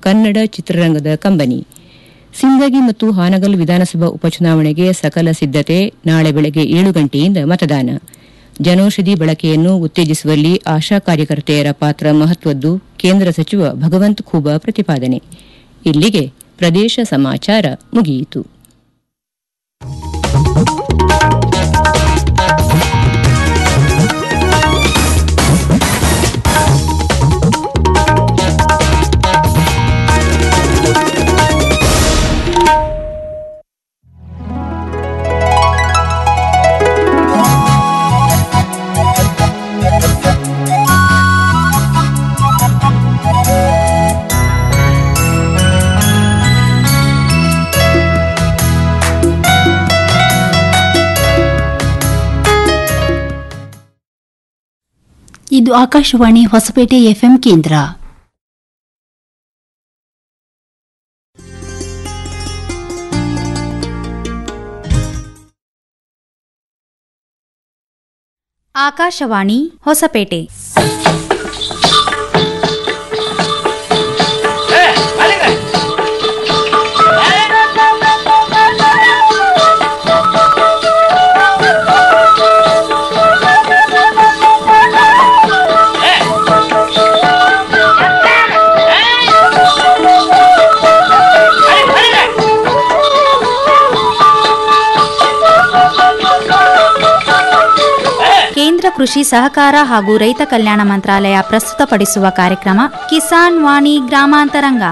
ಕನ್ನಡ ಚಿತ್ರರಂಗದ ಕಂಬನಿ ಸಿಂದಗಿ ಮತ್ತು ಹಾನಗಲ್ ವಿಧಾನಸಭಾ ಉಪಚುನಾವಣೆಗೆ ಸಕಲ ಸಿದ್ದತೆ ನಾಳೆ ಬೆಳಗ್ಗೆ ಏಳು ಗಂಟೆಯಿಂದ ಮತದಾನ ಜನೌಷಧಿ ಬಳಕೆಯನ್ನು ಉತ್ತೇಜಿಸುವಲ್ಲಿ ಆಶಾ ಕಾರ್ಯಕರ್ತೆಯರ ಪಾತ್ರ ಮಹತ್ವದ್ದು ಕೇಂದ್ರ ಸಚಿವ ಭಗವಂತ್ ಖೂಬಾ ಪ್ರತಿಪಾದನೆ ಇಲ್ಲಿಗೆ ಪ್ರದೇಶ ಸಮಾಚಾರ ಮುಗಿಯಿತು ಇದು ಆಕಾಶವಾಣಿ ಹೊಸಪೇಟೆ ಎಫ್ಎಂ ಕೇಂದ್ರ ಆಕಾಶವಾಣಿ ಹೊಸಪೇಟೆ ಕೇಂದ್ರ ಕೃಷಿ ಸಹಕಾರ ಹಾಗೂ ರೈತ ಕಲ್ಯಾಣ ಮಂತ್ರಾಲಯ ಪ್ರಸ್ತುತಪಡಿಸುವ ಕಾರ್ಯಕ್ರಮ ಕಿಸಾನ್ ವಾಣಿ ಗ್ರಾಮಾಂತರಂಗ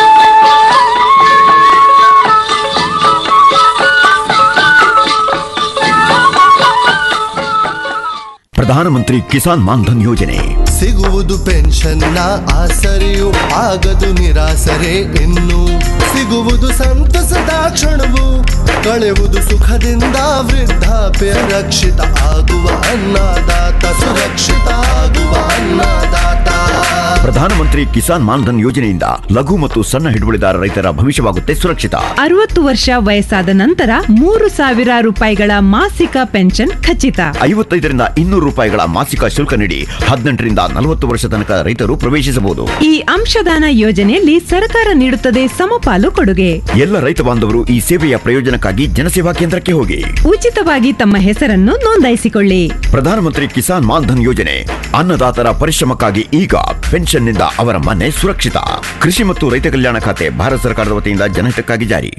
ಪ್ರಧಾನಮಂತ್ರಿ ಕಿಸಾನ್ ಮಾನ್ಧನ್ ಯೋಜನೆ ಸಿಗುವುದು ಪೆನ್ಷನ್ನ ಆಸರೆಯು ಆಗದು ನಿರಾಸರೆ ಇನ್ನು ಸಿಗುವುದು ಸಂತಸದ ಕ್ಷಣವು ಕಳೆವುದು ಸುಖದಿಂದ ವೃದ್ಧಾಪ್ಯ ರಕ್ಷಿತ ಆಗುವ ಅನ್ನದಾತ ಸುರಕ್ಷಿತ ಆಗುವ ಅನ್ನದಾತ ಪ್ರಧಾನಮಂತ್ರಿ ಕಿಸಾನ್ ಮಾನ್ಧನ್ ಯೋಜನೆಯಿಂದ ಲಘು ಮತ್ತು ಸಣ್ಣ ಹಿಡುವಳಿದಾರ ರೈತರ ಭವಿಷ್ಯವಾಗುತ್ತೆ ಸುರಕ್ಷಿತ ಅರವತ್ತು ವರ್ಷ ವಯಸ್ಸಾದ ನಂತರ ಮೂರು ಸಾವಿರ ರೂಪಾಯಿಗಳ ಮಾಸಿಕ ಪೆನ್ಷನ್ ಖಚಿತ ಐವತ್ತೈದರಿಂದ ಇನ್ನೂರು ರೂಪಾಯಿಗಳ ಮಾಸಿಕ ಶುಲ್ಕ ನೀಡಿ ಹದಿನೆಂಟರಿಂದ ನಲವತ್ತು ವರ್ಷ ತನಕ ರೈತರು ಪ್ರವೇಶಿಸಬಹುದು ಈ ಅಂಶದಾನ ಯೋಜನೆಯಲ್ಲಿ ಸರ್ಕಾರ ನೀಡುತ್ತದೆ ಸಮಪಾಲು ಕೊಡುಗೆ ಎಲ್ಲ ರೈತ ಬಾಂಧವರು ಈ ಸೇವೆಯ ಪ್ರಯೋಜನಕ್ಕಾಗಿ ಜನಸೇವಾ ಕೇಂದ್ರಕ್ಕೆ ಹೋಗಿ ಉಚಿತವಾಗಿ ತಮ್ಮ ಹೆಸರನ್ನು ನೋಂದಾಯಿಸಿಕೊಳ್ಳಿ ಪ್ರಧಾನಮಂತ್ರಿ ಕಿಸಾನ್ ಮಾನ್ಧನ್ ಯೋಜನೆ ಅನ್ನದಾತರ ಪರಿಶ್ರಮಕ್ಕಾಗಿ ಈಗ ಪೆನ್ಷನ್ನಿಂದ ಅವರ ಮನೆ ಸುರಕ್ಷಿತ ಕೃಷಿ ಮತ್ತು ರೈತ ಕಲ್ಯಾಣ ಖಾತೆ ಭಾರತ ಸರ್ಕಾರದ ವತಿಯಿಂದ ಜನಹಿತಕ್ಕಾಗಿ ಜಾರಿ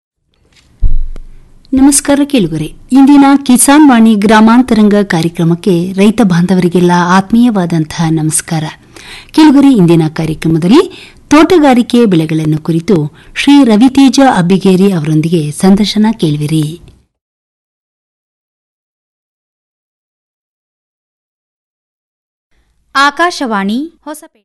ನಮಸ್ಕಾರ ಕೇಳುಗರೆ ಇಂದಿನ ಕಿಸಾನ್ ವಾಣಿ ಗ್ರಾಮಾಂತರಂಗ ಕಾರ್ಯಕ್ರಮಕ್ಕೆ ರೈತ ಬಾಂಧವರಿಗೆಲ್ಲ ಆತ್ಮೀಯವಾದಂತಹ ನಮಸ್ಕಾರ ಕೇಳುಗರೆ ಇಂದಿನ ಕಾರ್ಯಕ್ರಮದಲ್ಲಿ ತೋಟಗಾರಿಕೆ ಬೆಳೆಗಳನ್ನು ಕುರಿತು ಶ್ರೀ ರವಿತೇಜ ಅಬ್ಬಿಗೇರಿ ಅವರೊಂದಿಗೆ ಸಂದರ್ಶನ ಕೇಳುವಿರಿ ಆಕಾಶವಾಣಿ ಹೊಸಪೇಟೆ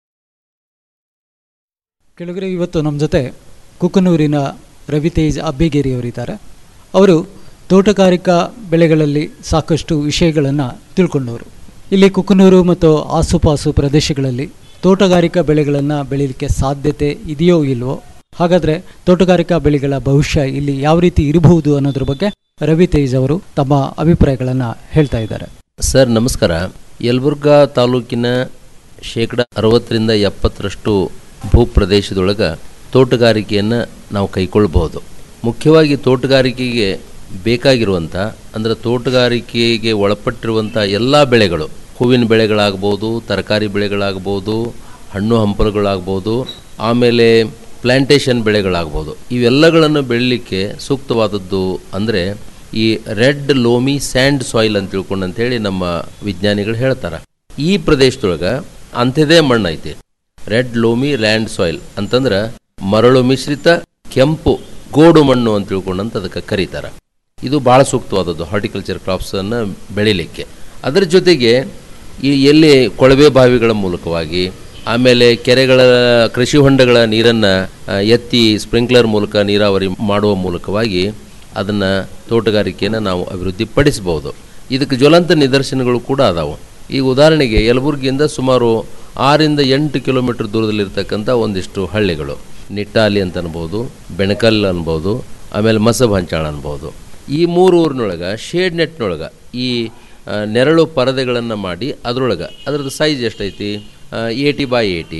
ಕೆಳಗರೆ ಇವತ್ತು ನಮ್ಮ ಜೊತೆ ಕುಕ್ಕನೂರಿನ ರವಿತೇಜ್ ಅಬ್ಬಿಗೇರಿ ಅವರಿದ್ದಾರೆ ಅವರು ತೋಟಗಾರಿಕಾ ಬೆಳೆಗಳಲ್ಲಿ ಸಾಕಷ್ಟು ವಿಷಯಗಳನ್ನು ತಿಳ್ಕೊಂಡವರು ಇಲ್ಲಿ ಕುಕ್ಕನೂರು ಮತ್ತು ಆಸುಪಾಸು ಪ್ರದೇಶಗಳಲ್ಲಿ ತೋಟಗಾರಿಕಾ ಬೆಳೆಗಳನ್ನು ಬೆಳೀಲಿಕ್ಕೆ ಸಾಧ್ಯತೆ ಇದೆಯೋ ಇಲ್ವೋ ಹಾಗಾದರೆ ತೋಟಗಾರಿಕಾ ಬೆಳೆಗಳ ಭವಿಷ್ಯ ಇಲ್ಲಿ ಯಾವ ರೀತಿ ಇರಬಹುದು ಅನ್ನೋದ್ರ ಬಗ್ಗೆ ರವಿತೇಜ್ ಅವರು ತಮ್ಮ ಅಭಿಪ್ರಾಯಗಳನ್ನು ಹೇಳ್ತಾ ಇದ್ದಾರೆ ಸರ್ ನಮಸ್ಕಾರ ಯಲಬುರ್ಗಾ ತಾಲೂಕಿನ ಶೇಕಡ ಅರವತ್ತರಿಂದ ಎಪ್ಪತ್ತರಷ್ಟು ಭೂಪ್ರದೇಶದೊಳಗೆ ತೋಟಗಾರಿಕೆಯನ್ನು ನಾವು ಕೈಗೊಳ್ಬಹುದು ಮುಖ್ಯವಾಗಿ ತೋಟಗಾರಿಕೆಗೆ ಬೇಕಾಗಿರುವಂಥ ಅಂದರೆ ತೋಟಗಾರಿಕೆಗೆ ಒಳಪಟ್ಟಿರುವಂಥ ಎಲ್ಲ ಬೆಳೆಗಳು ಹೂವಿನ ಬೆಳೆಗಳಾಗ್ಬೋದು ತರಕಾರಿ ಬೆಳೆಗಳಾಗ್ಬೋದು ಹಣ್ಣು ಹಂಪಲುಗಳಾಗ್ಬೋದು ಆಮೇಲೆ ಪ್ಲ್ಯಾಂಟೇಷನ್ ಬೆಳೆಗಳಾಗ್ಬೋದು ಇವೆಲ್ಲಗಳನ್ನು ಬೆಳೀಲಿಕ್ಕೆ ಸೂಕ್ತವಾದದ್ದು ಅಂದರೆ ಈ ರೆಡ್ ಲೋಮಿ ಸ್ಯಾಂಡ್ ಸಾಯಿಲ್ ಅಂತ ತಿಳ್ಕೊಂಡು ಅಂತೇಳಿ ನಮ್ಮ ವಿಜ್ಞಾನಿಗಳು ಹೇಳ್ತಾರೆ ಈ ಪ್ರದೇಶದೊಳಗೆ ಅಂಥದೇ ಮಣ್ಣು ಐತಿ ರೆಡ್ ಲೋಮಿ ಲ್ಯಾಂಡ್ ಸಾಯಿಲ್ ಅಂತಂದ್ರೆ ಮರಳು ಮಿಶ್ರಿತ ಕೆಂಪು ಗೋಡು ಮಣ್ಣು ಅಂತ ತಿಳ್ಕೊಂಡಂತ ಅದಕ್ಕೆ ಕರೀತಾರೆ ಇದು ಭಾಳ ಸೂಕ್ತವಾದದ್ದು ಹಾರ್ಟಿಕಲ್ಚರ್ ಕ್ರಾಪ್ಸನ್ನು ಬೆಳಿಲಿಕ್ಕೆ ಅದರ ಜೊತೆಗೆ ಈ ಎಲ್ಲಿ ಕೊಳವೆ ಬಾವಿಗಳ ಮೂಲಕವಾಗಿ ಆಮೇಲೆ ಕೆರೆಗಳ ಕೃಷಿ ಹೊಂಡಗಳ ನೀರನ್ನು ಎತ್ತಿ ಸ್ಪ್ರಿಂಕ್ಲರ್ ಮೂಲಕ ನೀರಾವರಿ ಮಾಡುವ ಮೂಲಕವಾಗಿ ಅದನ್ನು ತೋಟಗಾರಿಕೆಯನ್ನು ನಾವು ಅಭಿವೃದ್ಧಿಪಡಿಸಬಹುದು ಇದಕ್ಕೆ ಜ್ವಲಂತ ನಿದರ್ಶನಗಳು ಕೂಡ ಅದಾವು ಈಗ ಉದಾಹರಣೆಗೆ ಯಲಬುರ್ಗಿಯಿಂದ ಸುಮಾರು ಆರಿಂದ ಎಂಟು ಕಿಲೋಮೀಟರ್ ದೂರದಲ್ಲಿರ್ತಕ್ಕಂಥ ಒಂದಿಷ್ಟು ಹಳ್ಳಿಗಳು ನಿಟ್ಟಾಲಿ ಅಂತ ಅನ್ಬೋದು ಬೆಣಕಲ್ ಅನ್ಬೋದು ಆಮೇಲೆ ಮಸಬ್ ಹಂಚಾಳ ಅನ್ಬೋದು ಈ ಮೂರು ಊರಿನೊಳಗೆ ಶೇಡ್ ನೆಟ್ನೊಳಗೆ ಈ ಆ, ನೆರಳು ಪರದೆಗಳನ್ನು ಮಾಡಿ ಅದರೊಳಗೆ ಅದರದ್ದು ಸೈಜ್ ಎಷ್ಟೈತಿ ಏಯ್ಟಿ ಬೈ ಏಯ್ಟಿ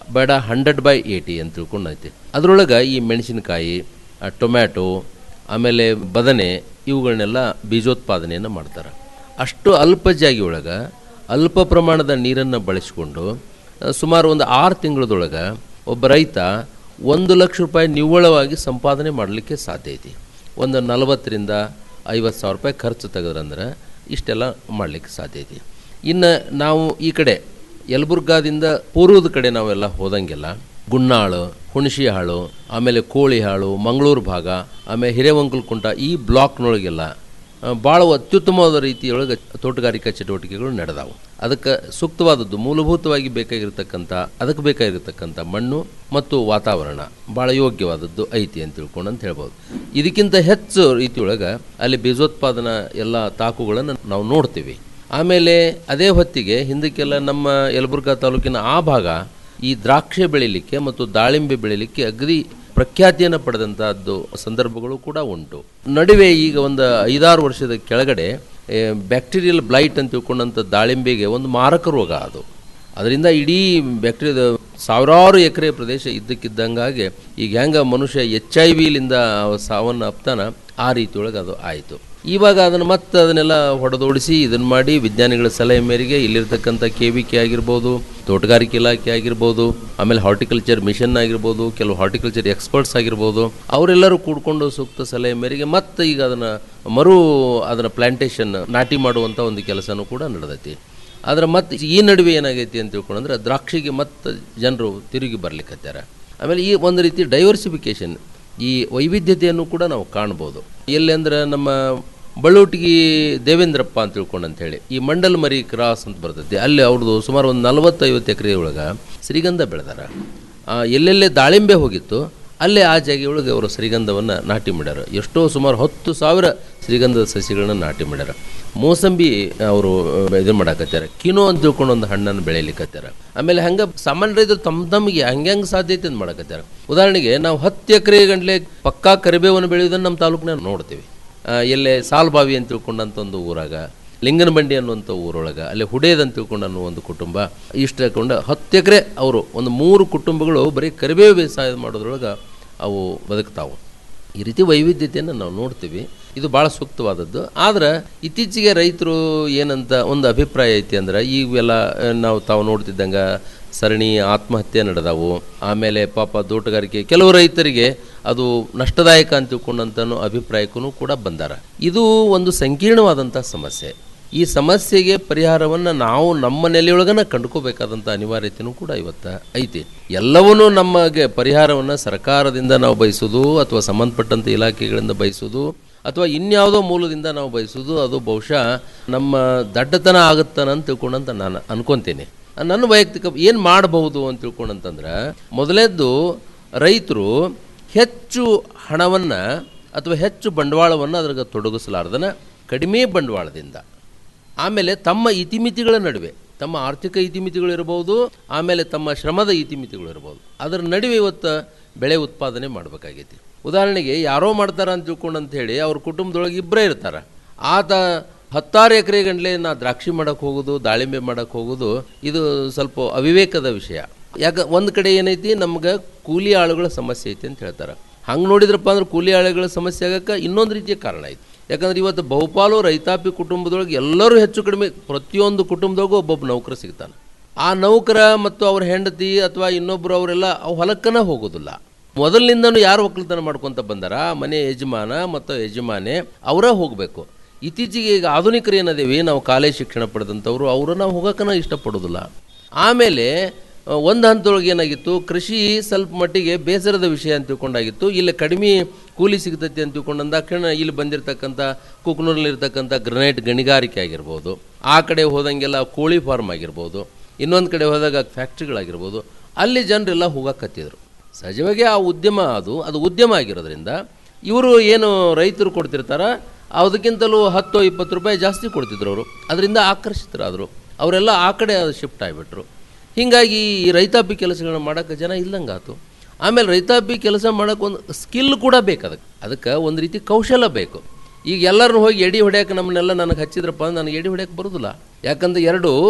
ಬೇಡ ಹಂಡ್ರೆಡ್ ಬೈ ಏಯ್ಟಿ ಅಂತ ತಿಳ್ಕೊಂಡು ಐತಿ ಅದರೊಳಗೆ ಈ ಮೆಣಸಿನಕಾಯಿ ಆ, ಟೊಮ್ಯಾಟೊ ಆಮೇಲೆ ಬದನೆ ಇವುಗಳನ್ನೆಲ್ಲ ಬೀಜೋತ್ಪಾದನೆಯನ್ನು ಮಾಡ್ತಾರೆ ಅಷ್ಟು ಅಲ್ಪ ಜಾಗಿ ಒಳಗೆ ಅಲ್ಪ ಪ್ರಮಾಣದ ನೀರನ್ನು ಬಳಸಿಕೊಂಡು ಆ, ಸುಮಾರು ಒಂದು ಆರು ತಿಂಗಳದೊಳಗೆ ಒಬ್ಬ ರೈತ ಒಂದು ಲಕ್ಷ ರೂಪಾಯಿ ನಿವ್ವಳವಾಗಿ ಸಂಪಾದನೆ ಮಾಡಲಿಕ್ಕೆ ಸಾಧ್ಯ ಐತಿ ಒಂದು ನಲವತ್ತರಿಂದ ಐವತ್ತು ಸಾವಿರ ರೂಪಾಯಿ ಖರ್ಚು ತೆಗೆದ್ರಂದ್ರೆ ಇಷ್ಟೆಲ್ಲ ಮಾಡಲಿಕ್ಕೆ ಸಾಧ್ಯ ಐತಿ ಇನ್ನು ನಾವು ಈ ಕಡೆ ಯಲಬುರ್ಗಾದಿಂದ ಪೂರ್ವದ ಕಡೆ ನಾವೆಲ್ಲ ಹೋದಂಗೆಲ್ಲ ಗುನ್ನಾಳು ಹುಣಸಿಹಾಳು ಆಮೇಲೆ ಕೋಳಿಹಾಳು ಮಂಗಳೂರು ಭಾಗ ಆಮೇಲೆ ಹಿರೇವಂಕಲ್ಕುಂಟ ಈ ಬ್ಲಾಕ್ನೊಳಗೆಲ್ಲ ಭಾಳ ಅತ್ಯುತ್ತಮವಾದ ರೀತಿಯೊಳಗೆ ತೋಟಗಾರಿಕಾ ಚಟುವಟಿಕೆಗಳು ನಡೆದಾವು ಅದಕ್ಕೆ ಸೂಕ್ತವಾದದ್ದು ಮೂಲಭೂತವಾಗಿ ಬೇಕಾಗಿರ್ತಕ್ಕಂಥ ಅದಕ್ಕೆ ಬೇಕಾಗಿರ್ತಕ್ಕಂಥ ಮಣ್ಣು ಮತ್ತು ವಾತಾವರಣ ಭಾಳ ಯೋಗ್ಯವಾದದ್ದು ಐತಿ ಅಂತ ತಿಳ್ಕೊಂಡು ಅಂತ ಹೇಳ್ಬೋದು ಇದಕ್ಕಿಂತ ಹೆಚ್ಚು ರೀತಿಯೊಳಗೆ ಅಲ್ಲಿ ಬೀಜೋತ್ಪಾದನಾ ಎಲ್ಲ ತಾಕುಗಳನ್ನು ನಾವು ನೋಡ್ತೀವಿ ಆಮೇಲೆ ಅದೇ ಹೊತ್ತಿಗೆ ಹಿಂದಕ್ಕೆಲ್ಲ ನಮ್ಮ ಯಲಬುರ್ಗಾ ತಾಲೂಕಿನ ಆ ಭಾಗ ಈ ದ್ರಾಕ್ಷಿ ಬೆಳಿಲಿಕ್ಕೆ ಮತ್ತು ದಾಳಿಂಬೆ ಬೆಳಿಲಿಕ್ಕೆ ಅಗದಿ ಪ್ರಖ್ಯಾತಿಯನ್ನು ಪಡೆದಂತಹದ್ದು ಸಂದರ್ಭಗಳು ಕೂಡ ಉಂಟು ನಡುವೆ ಈಗ ಒಂದು ಐದಾರು ವರ್ಷದ ಕೆಳಗಡೆ ಬ್ಯಾಕ್ಟೀರಿಯಲ್ ಬ್ಲೈಟ್ ಅಂತ ತಿಳ್ಕೊಂಡಂಥ ದಾಳಿಂಬೆಗೆ ಒಂದು ಮಾರಕ ರೋಗ ಅದು ಅದರಿಂದ ಇಡೀ ಬ್ಯಾಕ್ಟೀರಿಯಾದ ಸಾವಿರಾರು ಎಕರೆ ಪ್ರದೇಶ ಇದ್ದಕ್ಕಿದ್ದಂಗಾಗಿ ಈಗ ಹೆಂಗ ಮನುಷ್ಯ ಎಚ್ ಐ ವಿಲಿಂದ ಸಾವನ್ನು ಅಪ್ತಾನ ಆ ರೀತಿಯೊಳಗೆ ಅದು ಆಯಿತು ಇವಾಗ ಅದನ್ನು ಮತ್ತೆ ಅದನ್ನೆಲ್ಲ ಹೊಡೆದೋಡಿಸಿ ಇದನ್ನು ಮಾಡಿ ವಿಜ್ಞಾನಿಗಳ ಸಲಹೆ ಮೇರೆಗೆ ಇಲ್ಲಿರ್ತಕ್ಕಂಥ ಕೆ ವಿ ಕೆ ಆಗಿರ್ಬೋದು ತೋಟಗಾರಿಕೆ ಇಲಾಖೆ ಆಗಿರ್ಬೋದು ಆಮೇಲೆ ಹಾರ್ಟಿಕಲ್ಚರ್ ಮಿಷನ್ ಆಗಿರ್ಬೋದು ಕೆಲವು ಹಾರ್ಟಿಕಲ್ಚರ್ ಎಕ್ಸ್ಪರ್ಟ್ಸ್ ಆಗಿರ್ಬೋದು ಅವರೆಲ್ಲರೂ ಕೂಡ್ಕೊಂಡು ಸೂಕ್ತ ಸಲಹೆ ಮೇರೆಗೆ ಮತ್ತೆ ಈಗ ಅದನ್ನು ಮರು ಅದನ್ನು ಪ್ಲಾಂಟೇಶನ್ ನಾಟಿ ಮಾಡುವಂಥ ಒಂದು ಕೆಲಸನೂ ಕೂಡ ನಡೆದೈತಿ ಆದ್ರೆ ಮತ್ತೆ ಈ ನಡುವೆ ಏನಾಗೈತಿ ಅಂತ ತಿಳ್ಕೊಂಡ್ರೆ ದ್ರಾಕ್ಷಿಗೆ ಮತ್ತೆ ಜನರು ತಿರುಗಿ ಬರ್ಲಿಕ್ಕತ್ಯಾರ ಆಮೇಲೆ ಈ ಒಂದು ರೀತಿ ಡೈವರ್ಸಿಫಿಕೇಶನ್ ಈ ವೈವಿಧ್ಯತೆಯನ್ನು ಕೂಡ ನಾವು ಕಾಣ್ಬೋದು ಎಲ್ಲಿ ಅಂದ್ರೆ ನಮ್ಮ ಬಳ್ಳೋಟಿಗಿ ದೇವೇಂದ್ರಪ್ಪ ಅಂತ ತಿಳ್ಕೊಂಡು ಅಂತ ಹೇಳಿ ಈ ಮಂಡಲ್ ಮರಿ ಕ್ರಾಸ್ ಅಂತ ಬರ್ತೈತಿ ಅಲ್ಲಿ ಅವ್ರದ್ದು ಸುಮಾರು ಒಂದು ನಲವತ್ತೈವತ್ತು ಎಕರೆ ಒಳಗೆ ಶ್ರೀಗಂಧ ಬೆಳೆದಾರ ಆ, ಎಲ್ಲೆಲ್ಲೇ ದಾಳಿಂಬೆ ಹೋಗಿತ್ತು ಅಲ್ಲೇ ಆ ಜಾಗೆಯೊಳಗೆ ಅವರು ಶ್ರೀಗಂಧವನ್ನು ನಾಟಿ ಮಾಡ್ಯಾರ ಎಷ್ಟೋ ಸುಮಾರು ಹತ್ತು ಸಾವಿರ ಶ್ರೀಗಂಧದ ಸಸಿಗಳನ್ನ ನಾಟಿ ಮಾಡ್ಯಾರ ಮೋಸಂಬಿ ಅವರು ಇದನ್ನು ಮಾಡಾಕತ್ಯಾರ ಕಿನೋ ಅಂತ ತಿಳ್ಕೊಂಡು ಒಂದು ಹಣ್ಣನ್ನು ಬೆಳೆಯಲಿಕ್ಕತ್ಯಾರ ಆಮೇಲೆ ಹಂಗೆ ಸಾಮಾನ್ಯ ರೈತರು ತಮ್ಮ ತಮಗೆ ಹಂಗೆ ಹಂಗೆ ಸಾಧ್ಯತೆ ಅಂತ ಮಾಡಾಕತ್ಯಾರ ಉದಾಹರಣೆಗೆ ನಾವು ಹತ್ತು ಎಕರೆ ಗಂಟ್ಲೆ ಪಕ್ಕಾ ಕರಿಬೇವನ್ನು ಬೆಳೆಯೋದನ್ನು ನಮ್ಮ ತಾಲೂಕಿನಾಗ ನೋಡ್ತೀವಿ ಆ, ಎಲ್ಲೇ ಸಾಲ್ಬಾವಿ ಅಂತ ತಿಳ್ಕೊಂಡಂಥ ಒಂದು ಊರಾಗ ಲಿಂಗನಬಂಡಿ ಅನ್ನುವಂಥ ಊರೊಳಗೆ ಅಲ್ಲಿ ಹುಡೇದ್ ಅಂತ ತಿಳ್ಕೊಂಡು ಅನ್ನೋ ಒಂದು ಕುಟುಂಬ ಇಷ್ಟ ಹಾಕೊಂಡು ಹತ್ತು ಎಕರೆ ಅವರು ಒಂದು ಮೂರು ಕುಟುಂಬಗಳು ಬರೀ ಕರಿಬೇವು ಬೇಸಾಯ ಮಾಡೋದ್ರೊಳಗೆ ಅವು ಬದುಕ್ತಾವು ಈ ರೀತಿ ವೈವಿಧ್ಯತೆಯನ್ನು ನಾವು ನೋಡ್ತೀವಿ ಇದು ಭಾಳ ಸೂಕ್ತವಾದದ್ದು ಆದ್ರೆ ಇತ್ತೀಚೆಗೆ ರೈತರು ಏನಂತ ಒಂದು ಅಭಿಪ್ರಾಯ ಐತಿ ಅಂದ್ರೆ ಇವೆಲ್ಲ ಆ, ನಾವು ತಾವು ನೋಡ್ತಿದ್ದಂಗೆ ಸರಣಿ ಆತ್ಮಹತ್ಯೆ ನಡೆದವು ಆಮೇಲೆ ಪಾಪ ತೋಟಗಾರಿಕೆ ಕೆಲವು ರೈತರಿಗೆ ಅದು ನಷ್ಟದಾಯಕ ಅಂತ ತಿಳ್ಕೊಂಡಂತನೂ ಅಭಿಪ್ರಾಯಕ್ಕೂ ಕೂಡ ಬಂದಾರ ಇದು ಒಂದು ಸಂಕೀರ್ಣವಾದಂಥ ಸಮಸ್ಯೆ ಈ ಸಮಸ್ಯೆಗೆ ಪರಿಹಾರವನ್ನು ನಾವು ನಮ್ಮ ನೆಲೆಯೊಳಗನ ಕಂಡುಕೋಬೇಕಾದಂಥ ಅನಿವಾರ್ಯತೆಯೂ ಕೂಡ ಇವತ್ತು ಐತಿ ಎಲ್ಲವನ್ನೂ ನಮಗೆ ಪರಿಹಾರವನ್ನು ಸರ್ಕಾರದಿಂದ ನಾವು ಬಯಸೋದು ಅಥವಾ ಸಂಬಂಧಪಟ್ಟಂಥ ಇಲಾಖೆಗಳಿಂದ ಬಯಸೋದು ಅಥವಾ ಇನ್ಯಾವುದೋ ಮೂಲದಿಂದ ನಾವು ಬಯಸೋದು ಅದು ಬಹುಶಃ ನಮ್ಮ ದಡ್ಡತನ ಆಗುತ್ತಾನ ಅಂತ ತಿಳ್ಕೊಂಡಂತ ನಾನು ಅನ್ಕೊಂತೀನಿ ನನ್ನ ವೈಯಕ್ತಿಕ ಏನು ಮಾಡಬಹುದು ಅಂತ ತಿಳ್ಕೊಂಡಂತಂದ್ರೆ ಮೊದಲೇದ್ದು ರೈತರು ಹೆಚ್ಚು ಹಣವನ್ನು ಅಥವಾ ಹೆಚ್ಚು ಬಂಡವಾಳವನ್ನು ಅದ್ರಾಗ ತೊಡಗಿಸಲಾರ್ದನ ಕಡಿಮೆ ಬಂಡವಾಳದಿಂದ ಆಮೇಲೆ ತಮ್ಮ ಇತಿಮಿತಿಗಳ ನಡುವೆ ತಮ್ಮ ಆರ್ಥಿಕ ಇತಿಮಿತಿಗಳು ಇರಬಹುದು ಆಮೇಲೆ ತಮ್ಮ ಶ್ರಮದ ಇತಿಮಿತಿಗಳು ಇರಬಹುದು ಅದರ ನಡುವೆ ಇವತ್ತು ಬೆಳೆ ಉತ್ಪಾದನೆ ಮಾಡಬೇಕಾಗೈತಿ ಉದಾಹರಣೆಗೆ ಯಾರೋ ಮಾಡ್ತಾರ ಅಂತ ತಿಳ್ಕೊಂಡು ಅಂತ ಹೇಳಿ ಅವ್ರ ಕುಟುಂಬದೊಳಗೆ ಇಬ್ಬರೇ ಇರ್ತಾರೆ ಆತ ಹತ್ತಾರು ಎಕರೆ ಗಂಟ್ಲೆ ನಾ ದ್ರಾಕ್ಷಿ ಮಾಡಕ್ಕೆ ಹೋಗೋದು ದಾಳಿಂಬೆ ಮಾಡಕ್ಕೆ ಹೋಗೋದು ಇದು ಸ್ವಲ್ಪ ಅವಿವೇಕದ ವಿಷಯ ಯಾಕೆ ಒಂದು ಕಡೆ ಏನೈತಿ ನಮ್ಗೆ ಕೂಲಿ ಆಳುಗಳ ಸಮಸ್ಯೆ ಐತಿ ಅಂತ ಹೇಳ್ತಾರೆ ಹಂಗೆ ನೋಡಿದ್ರಪ್ಪ ಅಂದ್ರೆ ಕೂಲಿ ಆಳುಗಳ ಸಮಸ್ಯೆ ಆಗಕ್ಕೆ ಇನ್ನೊಂದು ರೀತಿಯ ಕಾರಣ ಐತಿ ಯಾಕಂದ್ರೆ ಇವತ್ತು ಬಹುಪಾಲು ರೈತಾಪಿ ಕುಟುಂಬದೊಳಗೆ ಎಲ್ಲರೂ ಹೆಚ್ಚು ಕಡಿಮೆ ಪ್ರತಿಯೊಂದು ಕುಟುಂಬದಾಗೂ ಒಬ್ಬೊಬ್ಬ ನೌಕರ ಸಿಗ್ತಾನೆ ಆ ನೌಕರ ಮತ್ತು ಅವ್ರ ಹೆಂಡತಿ ಅಥವಾ ಇನ್ನೊಬ್ಬರು ಅವರೆಲ್ಲ ಅವು ಹೊಲಕ್ಕನ ಹೋಗೋದಿಲ್ಲ ಮೊದಲಿನಿಂದನೂ ಯಾರು ಒಕ್ಕಲ್ತನ ಮಾಡ್ಕೊತ ಬಂದಾರ ಮನೆ ಯಜಮಾನ ಮತ್ತು ಯಜಮಾನೆ ಅವರ ಹೋಗಬೇಕು ಇತ್ತೀಚೆಗೆ ಈಗ ಆಧುನಿಕರು ಏನದೇವಿ ನಾವು ಕಾಲೇಜ್ ಶಿಕ್ಷಣ ಪಡೆದಂಥವ್ರು ಅವರು ನಾವು ಹೋಗೋಕನ ಇಷ್ಟಪಡೋದಿಲ್ಲ ಆಮೇಲೆ ಒಂದು ಹಂತದೊಳಗೆ ಏನಾಗಿತ್ತು ಕೃಷಿ ಸ್ವಲ್ಪ ಮಟ್ಟಿಗೆ ಬೇಸರದ ವಿಷಯ ಅಂತ ತಿಳ್ಕೊಂಡಾಗಿತ್ತು ಇಲ್ಲಿ ಕಡಿಮೆ ಕೂಲಿ ಸಿಗ್ತೈತಿ ಅಂತ ತಿಳ್ಕೊಂಡಂದಾಕ್ಷಣ ಇಲ್ಲಿ ಬಂದಿರತಕ್ಕಂಥ ಕುಕ್ನೂರಲ್ಲಿರ್ತಕ್ಕಂಥ ಗ್ರನೈಟ್ ಗಣಿಗಾರಿಕೆ ಆಗಿರ್ಬೋದು ಆ ಕಡೆ ಹೋದಂಗೆಲ್ಲ ಕೋಳಿ ಫಾರ್ಮ್ ಆಗಿರ್ಬೋದು ಇನ್ನೊಂದು ಕಡೆ ಹೋದಾಗ ಫ್ಯಾಕ್ಟ್ರಿಗಳಾಗಿರ್ಬೋದು ಅಲ್ಲಿ ಜನರೆಲ್ಲ ಹೋಗಕತ್ತಿದ್ರು ಸಹಜವಾಗಿ ಆ ಉದ್ಯಮ ಅದು ಅದು ಉದ್ಯಮ ಆಗಿರೋದ್ರಿಂದ ಇವರು ಏನು ರೈತರು ಕೊಡ್ತಿರ್ತಾರ ಅದಕ್ಕಿಂತಲೂ ಹತ್ತು ಇಪ್ಪತ್ತು ರೂಪಾಯಿ ಜಾಸ್ತಿ ಕೊಡ್ತಿದ್ರು ಅವರು ಅದರಿಂದ ಆಕರ್ಷಿತರಾದರು ಅವರೆಲ್ಲ ಆ ಕಡೆ ಶಿಫ್ಟ್ ಆಗಿಬಿಟ್ರು ಹೀಗಾಗಿ ಈ ರೈತಾಪಿ ಕೆಲಸಗಳನ್ನ ಮಾಡೋಕ್ಕೆ ಜನ ಇಲ್ಲಂಗಾತು ಆಮೇಲೆ ರೈತಾಪಿ ಕೆಲಸ ಮಾಡೋಕೆ ಒಂದು ಸ್ಕಿಲ್ ಕೂಡ ಬೇಕು ಅದಕ್ಕೆ ಅದಕ್ಕೆ ಒಂದು ರೀತಿ ಕೌಶಲ ಬೇಕು ಈಗ ಎಲ್ಲರನ್ನು ಹೋಗಿ ಎಡಿ ಹೊಡ್ಯಕ್ಕೆ ನಮ್ಮನ್ನೆಲ್ಲ ನನಗೆ ಹಚ್ಚಿದ್ರಪ್ಪ ಅಂದ್ರೆ ನನಗೆ ಎಡಿ ಹೊಡ್ಯಕ್ಕೆ ಬರೋದಿಲ್ಲ ಯಾಕಂದ್ರೆ ಎರಡು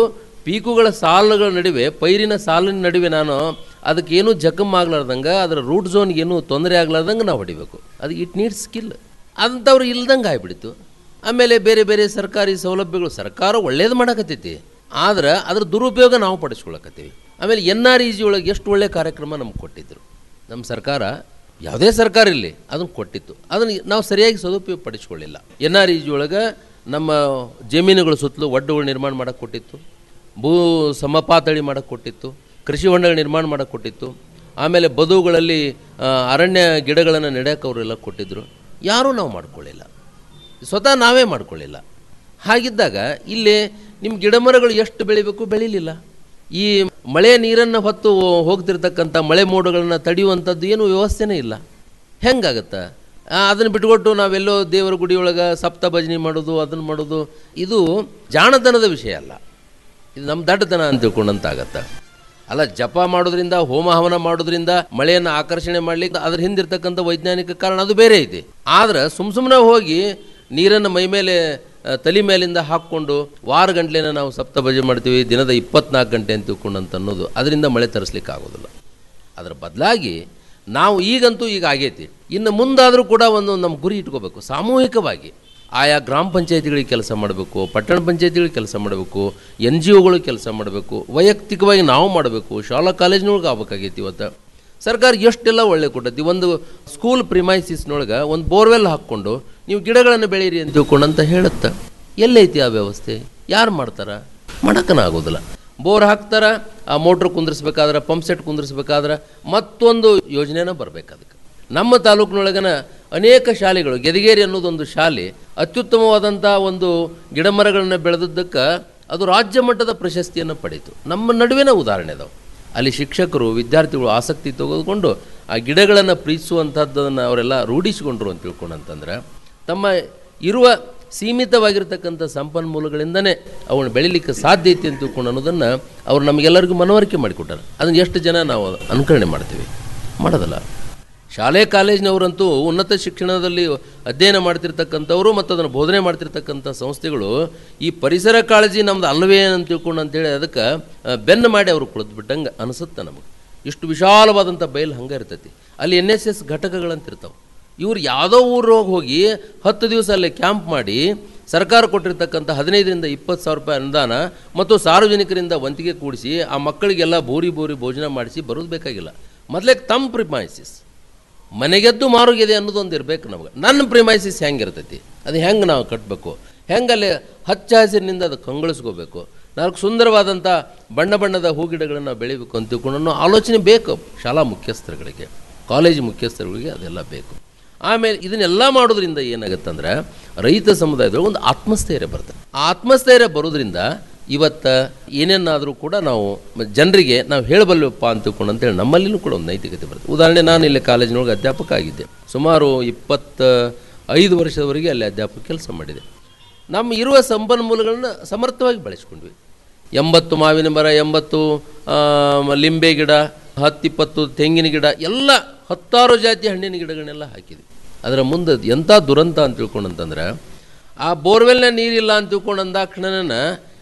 ಪೀಕುಗಳ ಸಾಲುಗಳ ನಡುವೆ ಪೈರಿನ ಸಾಲಿನ ನಡುವೆ ನಾನು ಅದಕ್ಕೇನು ಜಖಮ್ ಆಗ್ಲಾರ್ದಂಗೆ ಅದರ ರೂಟ್ ಝೋನ್ಗೆ ಏನು ತೊಂದರೆ ಆಗ್ಲಾರ್ದಂಗೆ ನಾವು ಹೊಡಿಬೇಕು ಅದು ಇಟ್ ನೀಡ್ಸ್ ಸ್ಕಿಲ್ ಅಂಥವ್ರು ಇಲ್ದಂಗೆ ಆಗ್ಬಿಡ್ತು ಆಮೇಲೆ ಬೇರೆ ಬೇರೆ ಸರ್ಕಾರಿ ಸೌಲಭ್ಯಗಳು ಸರ್ಕಾರ ಒಳ್ಳೇದು ಮಾಡಕತ್ತೈತಿ ಆದ್ರೆ ಅದ್ರ ದುರುಪಯೋಗ ನಾವು ಪಡಿಸ್ಕೊಳಕತ್ತೀವಿ ಆಮೇಲೆ ಎನ್ ಆರ್ ಇ ಜಿ ಒಳಗೆ ಎಷ್ಟು ಒಳ್ಳೆ ಕಾರ್ಯಕ್ರಮ ನಮ್ಗೆ ಕೊಟ್ಟಿದ್ರು ನಮ್ಮ ಸರ್ಕಾರ ಯಾವುದೇ ಸರ್ಕಾರ ಇರಲಿ ಅದನ್ನು ಕೊಟ್ಟಿತ್ತು ಅದನ್ನು ನಾವು ಸರಿಯಾಗಿ ಸದುಪಯೋಗ ಪಡಿಸ್ಕೊಳ್ಳಿಲ್ಲ ಎನ್ ಆರ್ ಇ ಜಿ ಒಳಗೆ ನಮ್ಮ ಜಮೀನುಗಳ ಸುತ್ತಲೂ ಒಡ್ಡುಗಳು ನಿರ್ಮಾಣ ಮಾಡಕ್ಕೆ ಕೊಟ್ಟಿತ್ತು ಭೂ ಸಮಪಾತಳಿ ಮಾಡಕ್ಕೆ ಕೊಟ್ಟಿತ್ತು ಕೃಷಿ ಹೊಂಡಗಳ ನಿರ್ಮಾಣ ಮಾಡಕ್ಕೆ ಕೊಟ್ಟಿತ್ತು ಆಮೇಲೆ ಬದುಗಳಲ್ಲಿ ಆ, ಅರಣ್ಯ ಗಿಡಗಳನ್ನು ನೆಡಕ್ಕೆ ಅವರೆಲ್ಲ ಕೊಟ್ಟಿದ್ದರು ಯಾರೂ ನಾವು ಮಾಡ್ಕೊಳ್ಳಿಲ್ಲ ಸ್ವತಃ ನಾವೇ ಮಾಡ್ಕೊಳ್ಳಿಲ್ಲ ಹಾಗಿದ್ದಾಗ ಇಲ್ಲಿ ನಿಮ್ಮ ಗಿಡ ಮರಗಳು ಎಷ್ಟು ಬೆಳಿಬೇಕು ಬೆಳಿಲಿಲ್ಲ ಈ ಮಳೆ ನೀರನ್ನು ಹೊತ್ತು ಹೋಗ್ತಿರ್ತಕ್ಕಂಥ ಮಳೆ ಮೋಡಗಳನ್ನು ತಡೆಯುವಂಥದ್ದು ಏನು ವ್ಯವಸ್ಥೆನೇ ಇಲ್ಲ ಹೆಂಗಾಗತ್ತೆ ಅದನ್ನು ಬಿಟ್ಕೊಟ್ಟು ನಾವೆಲ್ಲೋ ದೇವರ ಗುಡಿಯೊಳಗೆ ಸಪ್ತ ಭಜನೆ ಮಾಡೋದು ಅದನ್ನು ಮಾಡೋದು ಇದು ಜಾಣತನದ ವಿಷಯ ಅಲ್ಲ ಇದು ನಮ್ಮ ದಡ್ಡತನ ಅಂತ ತಿಳ್ಕೊಂಡಂತಾಗತ್ತೆ ಅಲ್ಲ ಜಪ ಮಾಡೋದ್ರಿಂದ ಹೋಮ ಹವನ ಮಾಡೋದ್ರಿಂದ ಮಳೆಯನ್ನು ಆಕರ್ಷಣೆ ಮಾಡ್ಲಿಕ್ಕೆ ಅದ್ರ ಹಿಂದಿರ್ತಕ್ಕಂಥ ವೈಜ್ಞಾನಿಕ ಕಾರಣ ಅದು ಬೇರೆ ಐತಿ ಆದ್ರೆ ಸುಮ್ ಸುಮ್ಮನೆ ಹೋಗಿ ನೀರನ್ನು ಮೈ ಮೇಲೆ ಆ, ತಲೆ ಮೇಲಿಂದ ಹಾಕ್ಕೊಂಡು ವಾರ ಗಂಟ್ಲೆನ ನಾವು ಸಪ್ತ ಭಜನೆ ಮಾಡ್ತೀವಿ ದಿನದ ಇಪ್ಪತ್ನಾಲ್ಕು ಗಂಟೆ ಅಂತ ತಿಳ್ಕೊಂಡಂತ ಅನ್ನೋದು ಅದರಿಂದ ಮಳೆ ತರಿಸ್ಲಿಕ್ಕೆ ಆಗೋದಿಲ್ಲ ಅದರ ಬದಲಾಗಿ ನಾವು ಈಗಂತೂ ಈಗ ಆಗೈತಿ ಇನ್ನು ಮುಂದಾದರೂ ಕೂಡ ಒಂದು ನಮ್ಮ ಗುರಿ ಇಟ್ಕೋಬೇಕು ಸಾಮೂಹಿಕವಾಗಿ ಆಯಾ ಗ್ರಾಮ ಪಂಚಾಯತಿಗಳಿಗೆ ಕೆಲಸ ಮಾಡಬೇಕು ಪಟ್ಟಣ ಪಂಚಾಯತಿಗಳಿಗೆ ಕೆಲಸ ಮಾಡಬೇಕು ಎನ್ ಜಿ ಒಗಳು ಕೆಲಸ ಮಾಡಬೇಕು ವೈಯಕ್ತಿಕವಾಗಿ ನಾವು ಮಾಡಬೇಕು ಶಾಲಾ ಕಾಲೇಜಿನೊಳಗೆ ಆಗ್ಬೇಕಾಗೈತಿ ಇವತ್ತು ಸರ್ಕಾರ ಎಷ್ಟೆಲ್ಲ ಒಳ್ಳೆ ಕೊಟ್ಟೈತಿ ಒಂದು ಸ್ಕೂಲ್ ಪ್ರಿಮೈಸಿಸ್ನೊಳಗೆ ಒಂದು ಬೋರ್ವೆಲ್ ಹಾಕ್ಕೊಂಡು ನೀವು ಗಿಡಗಳನ್ನು ಬೆಳೀರಿ ಅಂತ ತಿಳ್ಕೊಂಡಂತ ಹೇಳುತ್ತೆ ಎಲ್ಲೈತಿ ಆ ವ್ಯವಸ್ಥೆ ಯಾರು ಮಾಡ್ತಾರ ಮಾಡಕ್ಕನ ಆಗೋದಿಲ್ಲ ಬೋರ್ ಹಾಕ್ತಾರ ಆ ಮೋಟ್ರ್ ಕುಂದಿರ್ಸ್ಬೇಕಾದ್ರೆ ಪಂಪ್ ಸೆಟ್ ಕುಂದಿರ್ಸ್ಬೇಕಾದ್ರೆ ಮತ್ತೊಂದು ಯೋಜನೆನ ಬರ್ಬೇಕು ಅದಕ್ಕೆ ನಮ್ಮ ತಾಲೂಕಿನೊಳಗನ ಅನೇಕ ಶಾಲೆಗಳು ಗೆದಗೇರಿ ಅನ್ನೋದೊಂದು ಶಾಲೆ ಅತ್ಯುತ್ತಮವಾದಂಥ ಒಂದು ಗಿಡಮರಗಳನ್ನು ಬೆಳೆದದ್ದಕ್ಕೆ ಅದು ರಾಜ್ಯ ಮಟ್ಟದ ಪ್ರಶಸ್ತಿಯನ್ನು ಪಡೀತು ನಮ್ಮ ನಡುವಿನ ಉದಾಹರಣೆ ಅದಾವೆ ಅಲ್ಲಿ ಶಿಕ್ಷಕರು ವಿದ್ಯಾರ್ಥಿಗಳು ಆಸಕ್ತಿ ತೆಗೆದುಕೊಂಡು ಆ ಗಿಡಗಳನ್ನು ಪ್ರೀತಿಸುವಂಥದ್ದನ್ನು ಅವರೆಲ್ಲ ರೂಢಿಸಿಕೊಂಡ್ರು ಅಂತ ತಿಳ್ಕೊಂಡಂತಂದ್ರೆ ತಮ್ಮ ಇರುವ ಸೀಮಿತವಾಗಿರ್ತಕ್ಕಂಥ ಸಂಪನ್ಮೂಲಗಳಿಂದನೇ ಅವನ್ನ ಬೆಳಿಲಿಕ್ಕೆ ಸಾಧ್ಯ ಐತಿ ಅಂತ ತಿಳ್ಕೊಂಡು ಅನ್ನೋದನ್ನು ಅವ್ರು ನಮಗೆಲ್ಲರಿಗೂ ಮನವರಿಕೆ ಮಾಡಿಕೊಟ್ಟಾರೆ ಅದನ್ನು ಎಷ್ಟು ಜನ ನಾವು ಅನುಕರಣೆ ಮಾಡ್ತೀವಿ ಮಾಡೋದಲ್ಲ ಶಾಲೆ ಕಾಲೇಜಿನವರಂತೂ ಉನ್ನತ ಶಿಕ್ಷಣದಲ್ಲಿ ಅಧ್ಯಯನ ಮಾಡ್ತಿರ್ತಕ್ಕಂಥವ್ರು ಮತ್ತು ಅದನ್ನು ಬೋಧನೆ ಮಾಡ್ತಿರ್ತಕ್ಕಂಥ ಸಂಸ್ಥೆಗಳು ಈ ಪರಿಸರ ಕಾಳಜಿ ನಮ್ದು ಅಲ್ವೇ ಅಂತ ತಿಳ್ಕೊಂಡು ಅಂತೇಳಿ ಅದಕ್ಕೆ ಆ, ಬೆನ್ನು ಮಾಡಿ ಅವರು ಕುಳಿತು ಬಿಟ್ಟಂಗೆ ಅನಿಸುತ್ತೆ ನಮಗೆ ಇಷ್ಟು ವಿಶಾಲವಾದಂಥ ಬಯಲು ಹಂಗೆ ಇರ್ತೈತಿ ಅಲ್ಲಿ ಎನ್ ಎಸ್ ಎಸ್ ಘಟಕಗಳಂತಿರ್ತಾವೆ ಇವ್ರು ಯಾವುದೋ ಊರಿಗೆ ಹೋಗಿ ಹತ್ತು ದಿವಸ ಅಲ್ಲಿ ಕ್ಯಾಂಪ್ ಮಾಡಿ ಸರ್ಕಾರ ಕೊಟ್ಟಿರ್ತಕ್ಕಂಥ ಹದಿನೈದರಿಂದ ಇಪ್ಪತ್ತು ಸಾವಿರ ರೂಪಾಯಿ ಅನುದಾನ ಮತ್ತು ಸಾರ್ವಜನಿಕರಿಂದ ವಂತಿಗೆ ಕೂಡಿಸಿ ಆ ಮಕ್ಕಳಿಗೆಲ್ಲ ಬೋರಿ ಬೋರಿ ಭೋಜನ ಮಾಡಿಸಿ ಬರೋದು ಬೇಕಾಗಿಲ್ಲ ಮೊದಲೇ ತಮ್ಮ ಪ್ರಿಮೈಸಿಸ್ ಮನೆಗೆದ್ದು ಮಾರುಗಿದೆ ಅನ್ನೋದೊಂದು ಇರಬೇಕು ನಮಗೆ ನನ್ನ ಪ್ರಿಮೈಸಿಸ್ ಹೆಂಗಿರ್ತೈತಿ ಅದು ಹೆಂಗೆ ನಾವು ಕಟ್ಟಬೇಕು ಹೆಂಗಲ್ಲಿ ಹಚ್ಚ ಹಸಿರಿನಿಂದ ಅದು ಕಂಗೊಳಿಸ್ಕೋಬೇಕು ನಾಲ್ಕು ಸುಂದರವಾದಂಥ ಬಣ್ಣ ಬಣ್ಣದ ಹೂಗಿಡಗಳನ್ನು ನಾವು ಬೆಳಿಬೇಕು ಅಂತ ತಿಳ್ಕೊಂಡು ಅನ್ನೋ ಆಲೋಚನೆ ಬೇಕು ಶಾಲಾ ಮುಖ್ಯಸ್ಥರುಗಳಿಗೆ ಕಾಲೇಜು ಮುಖ್ಯಸ್ಥರುಗಳಿಗೆ ಅದೆಲ್ಲ ಬೇಕು ಆಮೇಲೆ ಇದನ್ನೆಲ್ಲ ಮಾಡೋದ್ರಿಂದ ಏನಾಗುತ್ತಂದ್ರೆ ರೈತ ಸಮುದಾಯದೊಳಗೆ ಒಂದು ಆತ್ಮಸ್ಥೈರ್ಯ ಬರ್ತದೆ ಆ ಆತ್ಮಸ್ಥೈರ್ಯ ಬರೋದ್ರಿಂದ ಇವತ್ತು ಏನೇನಾದರೂ ಕೂಡ ನಾವು ಜನರಿಗೆ ನಾವು ಹೇಳಬಲ್ಲವಪ್ಪ ಅಂತ ತಿಳ್ಕೊಂಡು ಅಂತೇಳಿ ನಮ್ಮಲ್ಲಿನೂ ಕೂಡ ಒಂದು ನೈತಿಕತೆ ಬರ್ತದೆ ಉದಾಹರಣೆ ನಾನು ಇಲ್ಲಿ ಕಾಲೇಜಿನೊಳಗೆ ಅಧ್ಯಾಪಕ ಆಗಿದ್ದೆ ಸುಮಾರು ಇಪ್ಪತ್ತ ಐದು ವರ್ಷದವರೆಗೆ ಅಲ್ಲಿ ಅಧ್ಯಾಪಕ ಕೆಲಸ ಮಾಡಿದೆ ನಮ್ಮ ಇರುವ ಸಂಪನ್ಮೂಲಗಳನ್ನ ಸಮರ್ಥವಾಗಿ ಬಳಸ್ಕೊಂಡ್ವಿ ಎಂಬತ್ತು ಮಾವಿನ ಮರ ಎಂಬತ್ತು ಆ, ಲಿಂಬೆ ಗಿಡ ಹತ್ತಿಪ್ಪತ್ತು ತೆಂಗಿನ ಗಿಡ ಎಲ್ಲ ಹತ್ತಾರು ಜಾತಿಯ ಹಣ್ಣಿನ ಗಿಡಗಳನ್ನೆಲ್ಲ ಹಾಕಿದ್ವಿ ಅದರ ಮುಂದೆ ಎಂಥ ದುರಂತ ಅಂತ ತಿಳ್ಕೊಂಡಂತಂದ್ರೆ ಆ ಬೋರ್ವೆಲ್ನ ನೀರಿಲ್ಲ ಅಂತ ತಿಳ್ಕೊಂಡು ಅಂದಾಕ್ಷಣನ